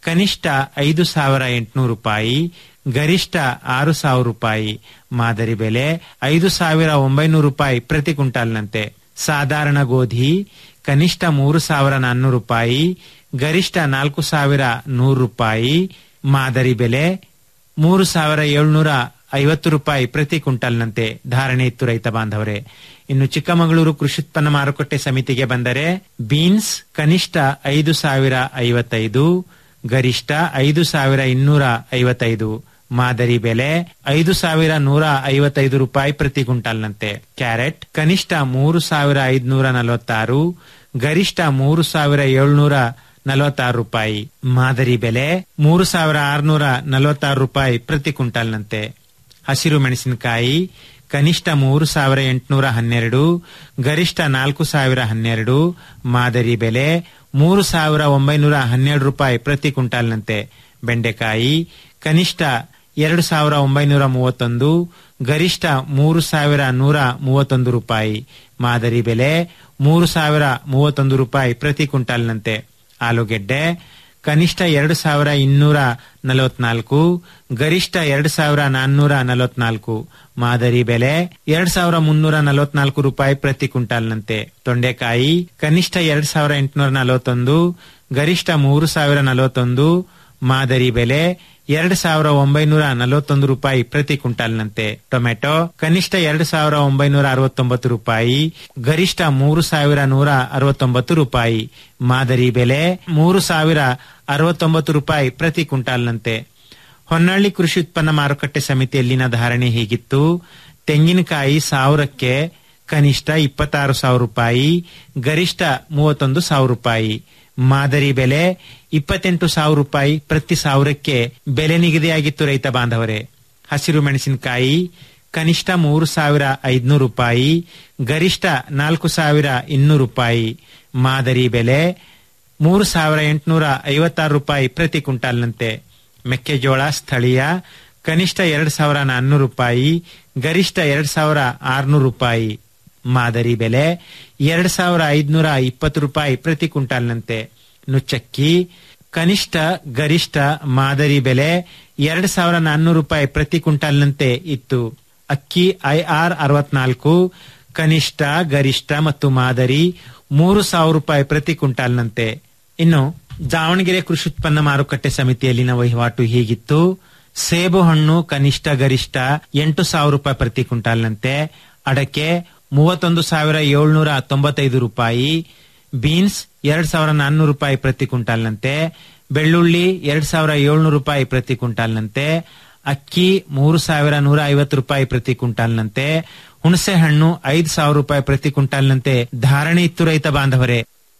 ಕನಿಷ್ಠ ಐದು ಸಾವಿರ ಎಂಟುನೂರು ರೂಪಾಯಿ ಗರಿಷ್ಠ ಆರು ಸಾವಿರ ರೂಪಾಯಿ ಮಾದರಿ ಬೆಲೆ ಐದು ಸಾವಿರ ಒಂಬೈನೂರು ರೂಪಾಯಿ ಪ್ರತಿ ಕ್ವಿಂಟಾಲ್ನಂತೆ ಸಾಧಾರಣ ಗೋಧಿ ಕನಿಷ್ಠ ಮೂರು ಸಾವಿರ ನಾನ್ನೂರು ರೂಪಾಯಿ ಗರಿಷ್ಠ ನಾಲ್ಕು ಸಾವಿರ ನೂರು ರೂಪಾಯಿ ಮಾದರಿ ಬೆಲೆ ಮೂರು ಸಾವಿರ ಏಳ್ನೂರ ಐವತ್ತು ರೂಪಾಯಿ ಪ್ರತಿ ಕ್ವಿಂಟಾಲ್ನಂತೆ ಧಾರಣೆ ಇತ್ತು ರೈತ ಬಾಂಧವರೇ ಇನ್ನು ಚಿಕ್ಕಮಗಳೂರು ಕೃಷಿ ಉತ್ಪನ್ನ ಮಾರುಕಟ್ಟೆ ಸಮಿತಿಗೆ ಬಂದರೆ ಬೀನ್ಸ್ ಕನಿಷ್ಠ ಐದು ಸಾವಿರ ಐವತ್ತೈದು ಗರಿಷ್ಠ ಐದು ಸಾವಿರ ಇನ್ನೂರ ಐವತ್ತೈದು ಮಾದರಿ ಬೆಲೆ ಐದು ಸಾವಿರ ನೂರ ಐವತ್ತೈದು ರೂಪಾಯಿ ಪ್ರತಿ ಕ್ವಿಂಟಾಲ್ನಂತೆ ಕ್ಯಾರೆಟ್ ಕನಿಷ್ಠ ಮೂರು ಸಾವಿರ ಐದುನೂರ ನಲವತ್ತಾರು ಗರಿಷ್ಠ ಮೂರು ಸಾವಿರ ಏಳ್ನೂರ ನಲವತ್ತಾರು ರೂಪಾಯಿ ಮಾದರಿ ಬೆಲೆ ಮೂರು ಸಾವಿರ ಆರುನೂರ ನಲವತ್ತಾರು ರೂಪಾಯಿ ಪ್ರತಿ ಕ್ವಿಂಟಾಲ್ನಂತೆ ಹಸಿರು ಮೆಣಸಿನಕಾಯಿ ಕನಿಷ್ಠ ಮೂರು ಸಾವಿರ ಎಂಟುನೂರ ಹನ್ನೆರಡು ಗರಿಷ್ಠ ನಾಲ್ಕು ಸಾವಿರ ಹನ್ನೆರಡು ಮಾದರಿ ಬೆಲೆ ಮೂರು ಸಾವಿರ ಒಂಬೈನೂರ ಹನ್ನೆರಡು ರೂಪಾಯಿ ಪ್ರತಿ ಕ್ವಿಂಟಾಲ್ನಂತೆ ಬೆಂಡೆಕಾಯಿ ಕನಿಷ್ಠ ಎರಡು ಸಾವಿರ ಒಂಬೈನೂರ ಮೂವತ್ತೊಂದು ಗರಿಷ್ಠ ಮೂರು ಸಾವಿರ ನೂರ ಮೂವತ್ತೊಂದು ರೂಪಾಯಿ ಮಾದರಿ ಬೆಲೆ ಮೂರು ಸಾವಿರ ಮೂವತ್ತೊಂದು ರೂಪಾಯಿ ಪ್ರತಿ ಕ್ವಿಂಟಾಲ್ನಂತೆ ಆಲೂಗೆಡ್ಡೆ ಕನಿಷ್ಠ ಎರಡು ಸಾವಿರ ಇನ್ನೂರ ನಲವತ್ನಾಲ್ಕು ಗರಿಷ್ಠ ಎರಡು ಸಾವಿರ ನಾನ್ನೂರ ನಲವತ್ನಾಲ್ಕು ಮಾದರಿ ಬೆಲೆ ಎರಡ್ ಸಾವಿರ ಮುನ್ನೂರ ನಲವತ್ನಾಲ್ಕು ರೂಪಾಯಿ ಪ್ರತಿ ಕ್ವಿಂಟಾಲ್ನಂತೆ ತೊಂಡೆಕಾಯಿ ಕನಿಷ್ಠ ಎರಡ್ ಸಾವಿರ ಎಂಟುನೂರ ನಲವತ್ತೊಂದು ಗರಿಷ್ಠ ಮೂರು ಸಾವಿರ ನಲವತ್ತೊಂದು ಮಾದರಿ ಬೆಲೆ ಎರಡು ಸಾವಿರ ಒಂಬೈನೂರ ನಲವತ್ತೊಂದು ರೂಪಾಯಿ ಪ್ರತಿ ಕ್ವಿಂಟಾಲ್ನಂತೆ ಟೊಮೆಟೊ ಕನಿಷ್ಠ ಎರಡು ಸಾವಿರ ಒಂಬೈನೂರ ಅರವತ್ತೊಂಬತ್ತು ರೂಪಾಯಿ ಗರಿಷ್ಠ ಮೂರು ಸಾವಿರ ನೂರ ಅರವತ್ತೊಂಬತ್ತು ರೂಪಾಯಿ ಮಾದರಿ ಬೆಲೆ ಮೂರು ಸಾವಿರ ಅರವತ್ತೊಂಬತ್ತು ರೂಪಾಯಿ ಪ್ರತಿ ಕ್ವಿಂಟಾಲ್ನಂತೆ ಹೊನ್ನಳ್ಳಿ ಕೃಷಿ ಉತ್ಪನ್ನ ಮಾರುಕಟ್ಟೆ ಸಮಿತಿಯಲ್ಲಿನ ಧಾರಣೆ ಹೀಗಿತ್ತು ತೆಂಗಿನಕಾಯಿ ಸಾವಿರಕ್ಕೆ ಕನಿಷ್ಠ ಇಪ್ಪತ್ತಾರು ಸಾವಿರ ರೂಪಾಯಿ ಗರಿಷ್ಠ ಮೂವತ್ತೊಂದು ಸಾವಿರ ರೂಪಾಯಿ ಮಾದರಿ ಬೆಲೆ ಇಪ್ಪತ್ತೆಂಟು ಸಾವಿರ ರೂಪಾಯಿ ಪ್ರತಿ ಸಾವಿರಕ್ಕೆ ಬೆಲೆ ನಿಗದಿಯಾಗಿತ್ತು ರೈತ ಬಾಂಧವರೇ ಹಸಿರು ಮೆಣಸಿನಕಾಯಿ ಕನಿಷ್ಠ ಮೂರು ಸಾವಿರ ಐದುನೂರು ರೂಪಾಯಿ ಗರಿಷ್ಠ ನಾಲ್ಕು ಸಾವಿರ ಇನ್ನೂರು ರೂಪಾಯಿ ಮಾದರಿ ಬೆಲೆ ಮೂರು ಸಾವಿರ ಎಂಟುನೂರ ಐವತ್ತಾರು ರೂಪಾಯಿ ಪ್ರತಿ ಕ್ವಿಂಟಾಲ್ನಂತೆ ಮೆಕ್ಕೆಜೋಳ ಸ್ಥಳೀಯ ಕನಿಷ್ಠ ಎರಡು ಸಾವಿರ ನಾನ್ನೂರು ರೂಪಾಯಿ ಗರಿಷ್ಠ ಎರಡು ಸಾವಿರ ಆರ್ನೂರು ರೂಪಾಯಿ ಮಾದರಿ ಬೆಲೆ ಎರಡು ಸಾವಿರ ಐದುನೂರ ಇಪ್ಪತ್ತು ರೂಪಾಯಿ ಪ್ರತಿ ಕ್ವಿಂಟಾಲ್ನಂತೆ ನುಚ್ಚಕ್ಕಿ ಕನಿಷ್ಠ ಗರಿಷ್ಠ ಮಾದರಿ ಬೆಲೆ ಎರಡು ಸಾವಿರ ನಾನ್ನೂರು ರೂಪಾಯಿ ಪ್ರತಿ ಕ್ವಿಂಟಾಲ್ನಂತೆ ಇತ್ತು ಅಕ್ಕಿ ಐಆರ್ ಅರವತ್ನಾಲ್ಕು ಕನಿಷ್ಠ ಗರಿಷ್ಠ ಮತ್ತು ಮಾದರಿ ಮೂರು ಸಾವಿರ ರೂಪಾಯಿ ಪ್ರತಿ ಕ್ವಿಂಟಾಲ್ನಂತೆ ಇನ್ನು ದಾವಣಗೆರೆ ಕೃಷಿ ಉತ್ಪನ್ನ ಮಾರುಕಟ್ಟೆ ಸಮಿತಿಯಲ್ಲಿನ ವಹಿವಾಟು ಹೀಗಿತ್ತು ಸೇಬು ಹಣ್ಣು ಕನಿಷ್ಠ ಗರಿಷ್ಠ ಎಂಟು ಸಾವಿರ ರೂಪಾಯಿ ಪ್ರತಿ ಕ್ವಿಂಟಾಲ್ನಂತೆ ಅಡಕೆ ಮೂವತ್ತೊಂದು ಸಾವಿರ ಏಳ್ನೂರ ತೊಂಬತ್ತೈದು ರೂಪಾಯಿ ಬೀನ್ಸ್ ಎರಡ್ ಸಾವಿರ ನಾನ್ನೂರು ರೂಪಾಯಿ ಪ್ರತಿ ಕ್ವಿಂಟಾಲ್ನಂತೆ ಬೆಳ್ಳುಳ್ಳಿ ಎರಡ್ ಸಾವಿರ ಏಳ್ನೂರು ರೂಪಾಯಿ ಪ್ರತಿ ಕ್ವಿಂಟಾಲ್ನಂತೆ ಅಕ್ಕಿ ಮೂರು ಸಾವಿರ ನೂರ ಐವತ್ತು ರೂಪಾಯಿ ಪ್ರತಿ ಕ್ವಿಂಟಾಲ್ನಂತೆ ಹುಣಸೆ ಹಣ್ಣು ಐದು ಸಾವಿರ ರೂಪಾಯಿ ಪ್ರತಿ ಕ್ವಿಂಟಾಲ್ನಂತೆ ಧಾರಣೆ ಇತ್ತು ರೈತ ಬಾಂಧವರೇ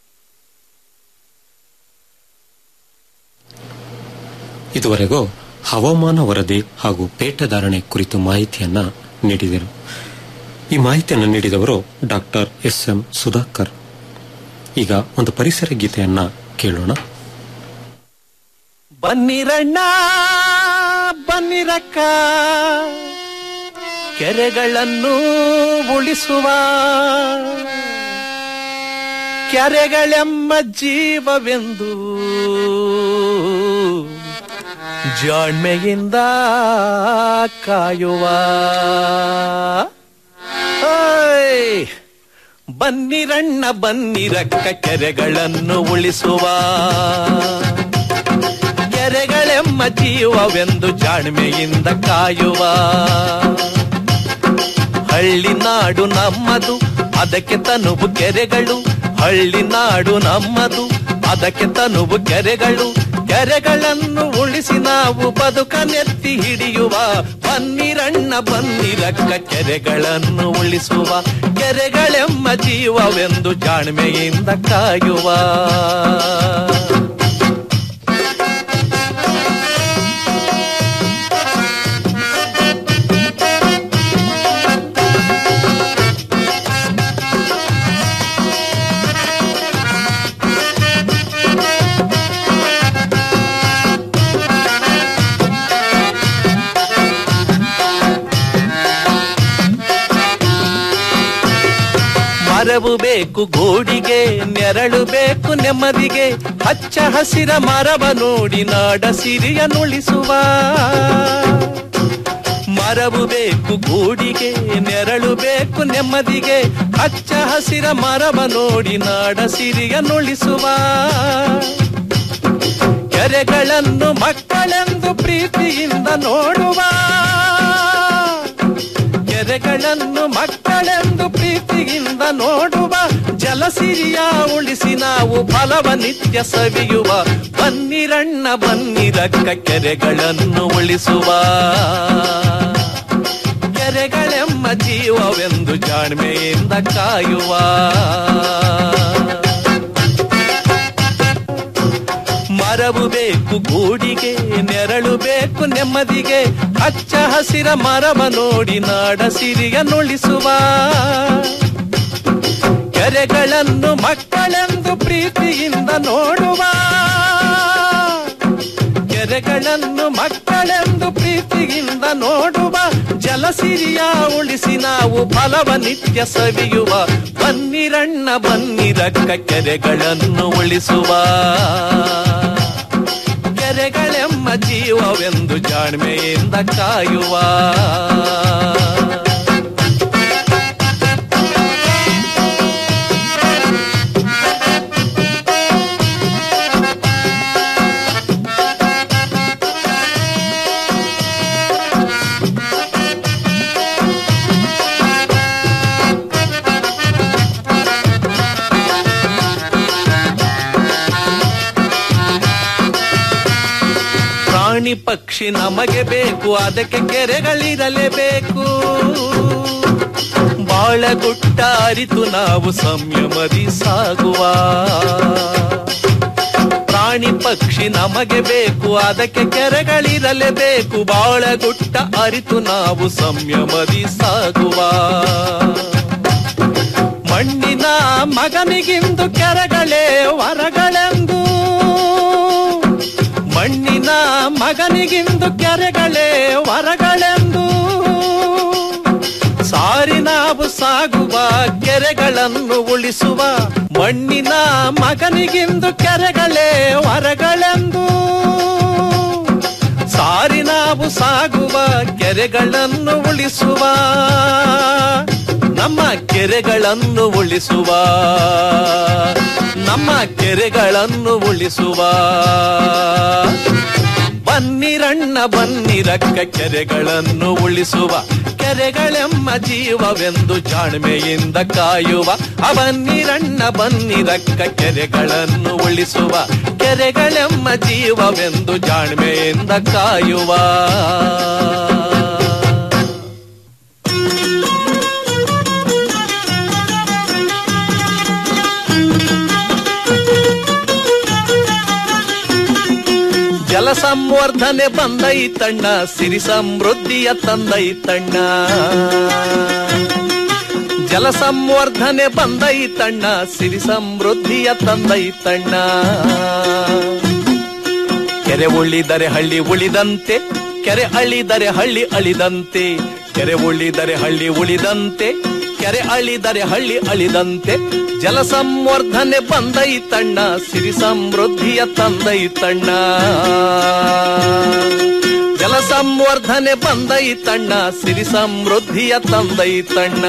ಇದುವರೆಗೂ ಹವಾಮಾನ ವರದಿ ಹಾಗೂ ಪೇಟ ಧಾರಣೆ ಕುರಿತು ಮಾಹಿತಿಯನ್ನ ನೀಡಿದರು ಈ ಮಾಹಿತಿಯನ್ನು ನೀಡಿದವರು ಡಾಕ್ಟರ್ ಎಸ್ ಎಂ ಸುಧಾಕರ್ ಈಗ ಒಂದು ಪರಿಸರ ಗೀತೆಯನ್ನ ಕೇಳೋಣ ಬನ್ನಿರಣ್ಣ ಬನ್ನಿರಕ್ಕ ಕೆರೆಗಳನ್ನು ಉಳಿಸುವ ಕೆರೆಗಳೆಂಬ ಜೀವವೆಂದು ಜಾಣ್ಮೆಯಿಂದ ಕಾಯುವ ಓಯ್! ಬನ್ನಿರಣ್ಣ ಬನ್ನಿರಕ್ಕ ಕೆರೆಗಳನ್ನು ಉಳಿಸುವ ಕೆರೆಗಳೆಂಬ ಜೀವವೆಂದು ಜಾಣ್ಮೆಯಿಂದ ಕಾಯುವ ಹಳ್ಳಿ ನಾಡು ನಮ್ಮದು ಅದಕ್ಕೆ ತನುವು ಕೆರೆಗಳು ಹಳ್ಳಿ ನಾಡು ನಮ್ಮದು ಅದಕ್ಕೆ ತನುವು ಕೆರೆಗಳು ಕೆರೆಗಳನ್ನು ಉಳಿಸಿ ನಾವು ಬದುಕನೆತ್ತಿ ಹಿಡಿಯುವ ಬನ್ನಿರಣ್ಣ ಬನ್ನಿರಕ್ಕ ಕೆರೆಗಳನ್ನು ಉಳಿಸುವ ಕೆರೆಗಳೆಂಬ ಜೀವವೆಂದು ಜಾಣ್ಮೆಯಿಂದ ಕಾಯುವ ಮರವು ಬೇಕು ಗೂಡಿಗೆ ನೆರಳು ಬೇಕು ನೆಮ್ಮದಿಗೆ ಹಚ್ಚ ಹಸಿರ ಮರವ ನೋಡಿ ನಾಡ ಸಿರಿಯ ನುಳಿಸುವ ಮರವು ಬೇಕು ಗೂಡಿಗೆ ನೆರಳು ಬೇಕು ನೆಮ್ಮದಿಗೆ ಹಚ್ಚ ಹಸಿರ ಮರವ ನೋಡಿ ನಾಡ ಸಿರಿಯ ನುಳಿಸುವ ಕೆರೆಗಳನ್ನು ಮಕ್ಕಳೆಂದು ಪ್ರೀತಿಯಿಂದ ನೋಡುವ ಕೆರೆಗಳನ್ನು ಮಕ್ಕಳೆಂದು ಪ್ರೀತಿಯಿಂದ ನೋಡುವ ಜಲಸಿರಿಯ ಉಳಿಸಿ ನಾವು ಫಲವ ನಿತ್ಯ ಸವಿಯುವ ಬನ್ನಿರಣ್ಣ ಬನ್ನಿರಕ್ಕ ಕೆರೆಗಳನ್ನು ಉಳಿಸುವ ಕೆರೆಗಳೆಮ್ಮ ಜೀವವೆಂದು ಜಾಣ್ಮೆಯಿಂದ ಕಾಯುವ ಮರವು ಬೇಕು ಗೂಡಿಗೆ ನೆರಳು ಬೇಕು ನೆಮ್ಮದಿಗೆ ಹಚ್ಚ ಹಸಿರ ಮರವ ನೋಡಿ ನಾಡ ಸಿರಿಯ ನುಳಿಸುವ ಕೆರೆಗಳನ್ನು ಮಕ್ಕಳೆಂದು ಪ್ರೀತಿಯಿಂದ ನೋಡುವ ಕೆರೆಗಳನ್ನು ಮಕ್ಕಳೆಂದು ಪ್ರೀತಿಯಿಂದ ನೋಡುವ ಜಲಸಿರಿಯ ಉಳಿಸಿ ನಾವು ಫಲವ ನಿತ್ಯ ಸವಿಯುವ ಬನ್ನಿರಣ್ಣ ಬನ್ನಿರಕ್ಕ ಕೆರೆಗಳನ್ನು ಉಳಿಸುವ ಕೆರೆಗಳೆಮ್ಮ ಜೀವವೆಂದು ಜಾಣ್ಮೆಯಿಂದ ಕಾಯುವ ಪ್ರಾಣಿ ಪಕ್ಷಿ ನಮಗೆ ಬೇಕು ಅದಕ್ಕೆ ಕೆರೆಗಳಿರಲೇಬೇಕು ಬಾಳಗುಟ್ಟ ಅರಿತು ನಾವು ಸಂಯಮದಿ ಸಾಗುವ ಪ್ರಾಣಿ ಪಕ್ಷಿ ನಮಗೆ ಬೇಕು ಅದಕ್ಕೆ ಕೆರೆಗಳಿರಲೇಬೇಕು ಬಾಳಗುಟ್ಟ ಅರಿತು ನಾವು ಸಂಯಮದಿ ಸಾಗುವ ಮಣ್ಣಿನ ಮಗನಿಗಿಂದು ಕೆರೆಗಳೇ ವರಗಳೆಂದು ಮಣ್ಣಿನ ಮಗನಿಗಿಂದು ಕೆರೆಗಳೇ ವರಗಳೆಂದು ಸಾರಿ ನಾವು ಸಾಗುವ ಕೆರೆಗಳನ್ನು ಉಳಿಸುವ ಮಣ್ಣಿನ ಮಗನಿಗಿಂದು ಕೆರೆಗಳೇ ವರಗಳೆಂದು ಸಾರಿ ನಾವು ಸಾಗುವ ಕೆರೆಗಳನ್ನು ಉಳಿಸುವ ನಮ್ಮ ಕೆರೆಗಳನ್ನು ಉಳಿಸುವ ನಮ್ಮ ಕೆರೆಗಳನ್ನು ಉಳಿಸುವ ಬನ್ನಿರಣ್ಣ ಬನ್ನಿರಕ್ಕ ಕೆರೆಗಳನ್ನು ಉಳಿಸುವ ಕೆರೆಗಳೆಮ್ಮ ಜೀವವೆಂದು ಜಾಣ್ಮೆಯಿಂದ ಕಾಯುವ ಅವನ್ನಿರಣ್ಣ ಬನ್ನಿರಕ್ಕ ಕೆರೆಗಳನ್ನು ಉಳಿಸುವ ಕೆರೆಗಳೆಮ್ಮ ಜೀವವೆಂದು ಜಾಣ್ಮೆಯಿಂದ ಕಾಯುವ ಜಲ ಸಂವರ್ಧನೆ ಬಂದೈತಣ್ಣ ಸಿರಿ ಸಮೃದ್ಧಿಯ ತಂದೈತಣ್ಣ ಜಲ ಸಂವರ್ಧನೆ ಬಂದೈತಣ್ಣ ಸಿರಿ ಸಮೃದ್ಧಿಯ ತಂದೈತಣ್ಣ ಕೆರೆ ಉಳಿದರೆ ಹಳ್ಳಿ ಉಳಿದಂತೆ ಕೆರೆ ಅಳಿದರೆ ಹಳ್ಳಿ ಅಳಿದಂತೆ ಕೆರೆ ಉಳಿದರೆ ಹಳ್ಳಿ ಉಳಿದಂತೆ ಕೆರೆ ಅಳಿದರೆ ಹಳ್ಳಿ ಅಳಿದಂತೆ ಜಲ ಸಂವರ್ಧನೆ ಬಂದೈತಣ್ಣ ಸಿರಿ ಸಮೃದ್ಧಿಯ ತಂದೈತಣ್ಣ ಜಲ ಸಂವರ್ಧನೆ ಬಂದೈತಣ್ಣ ಸಿರಿ ಸಮೃದ್ಧಿಯ ತಂದೈತಣ್ಣ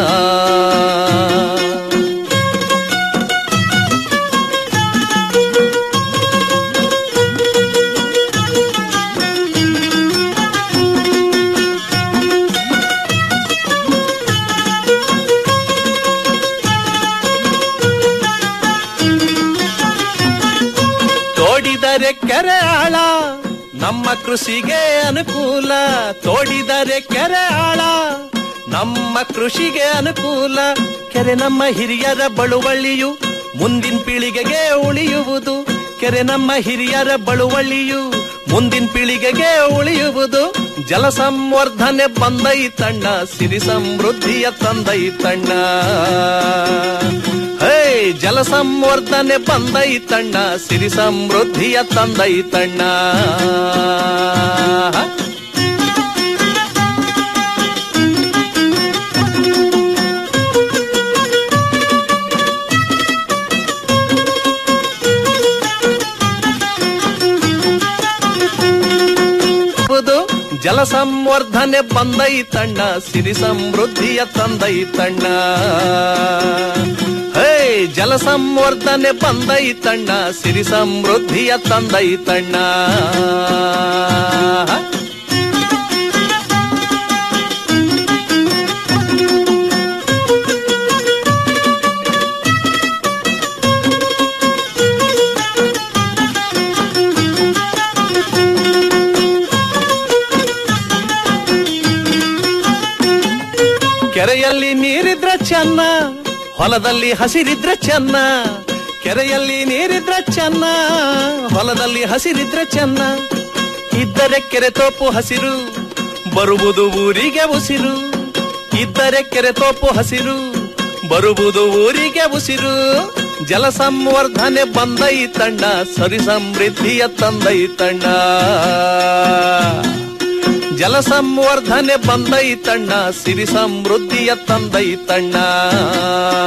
ತೋಡಿದರೆ ಕೆರೆ ಆಳ ನಮ್ಮ ಕೃಷಿಗೆ ಅನುಕೂಲ ತೋಡಿದರೆ ಕೆರೆ ಆಳ ನಮ್ಮ ಕೃಷಿಗೆ ಅನುಕೂಲ ಕೆರೆ ನಮ್ಮ ಹಿರಿಯರ ಬಳುವಳಿಯು ಮುಂದಿನ ಪೀಳಿಗೆಗೆ ಉಳಿಯುವುದು ಕೆರೆ ನಮ್ಮ ಹಿರಿಯರ ಬಳುವಳಿಯು ಮುಂದಿನ ಪೀಳಿಗೆಗೆ ಉಳಿಯುವುದು ಜಲ ಸಂವರ್ಧನೆ ಬಂದೈತಣ್ಣ ಸಿರಿ ಸಮೃದ್ಧಿಯ ತಂದೈತಣ್ಣ ಹೇ ಜಲ ಸಂವರ್ಧನೆ ಬಂದೈತಣ್ಣ ಸಿರಿ ಸಮೃದ್ಧಿಯ ತಂದೈತಣ್ಣ ಸಂವರ್ಧನೆ ಬಂದೈತಣ್ಣ ಸಿರಿ ಸಮೃದ್ಧಿಯ ತಂದೈತಣ್ಣ ಹೇ ಜಲ ಸಂವರ್ಧನೆ ಬಂದೈತಣ್ಣ ಸಿರಿ ಸಮೃದ್ಧಿಯ ತಂದೈತಣ್ಣ ಕೆರೆಯಲ್ಲಿ ನೀರಿದ್ರ ಚೆನ್ನ ಹೊಲದಲ್ಲಿ ಹಸಿರಿದ್ರ ಚೆನ್ನ ಕೆರೆಯಲ್ಲಿ ನೀರಿದ್ರ ಚೆನ್ನ ಹೊಲದಲ್ಲಿ ಹಸಿರಿದ್ರ ಚೆನ್ನ ಇದ್ದರೆ ಕೆರೆ ತೋಪು ಹಸಿರು ಬರುವುದು ಊರಿಗೆ ಉಸಿರು ಇದ್ದರೆ ಕೆರೆ ತೋಪು ಹಸಿರು ಬರುವುದು ಊರಿಗೆ ಉಸಿರು ಜಲ ಸಂವರ್ಧನೆ ಬಂದೈತಣ್ಣ ಸರಿ ಸಮೃದ್ಧಿಯ ತಂದೈತಣ್ಣ ಜಲ ಸಂವರ್ಧನೆ ಬಂದೈತಣ್ಣ ಸಿರಿ ಸಮೃದ್ಧಿಯ ತಂದೈತಣ್ಣ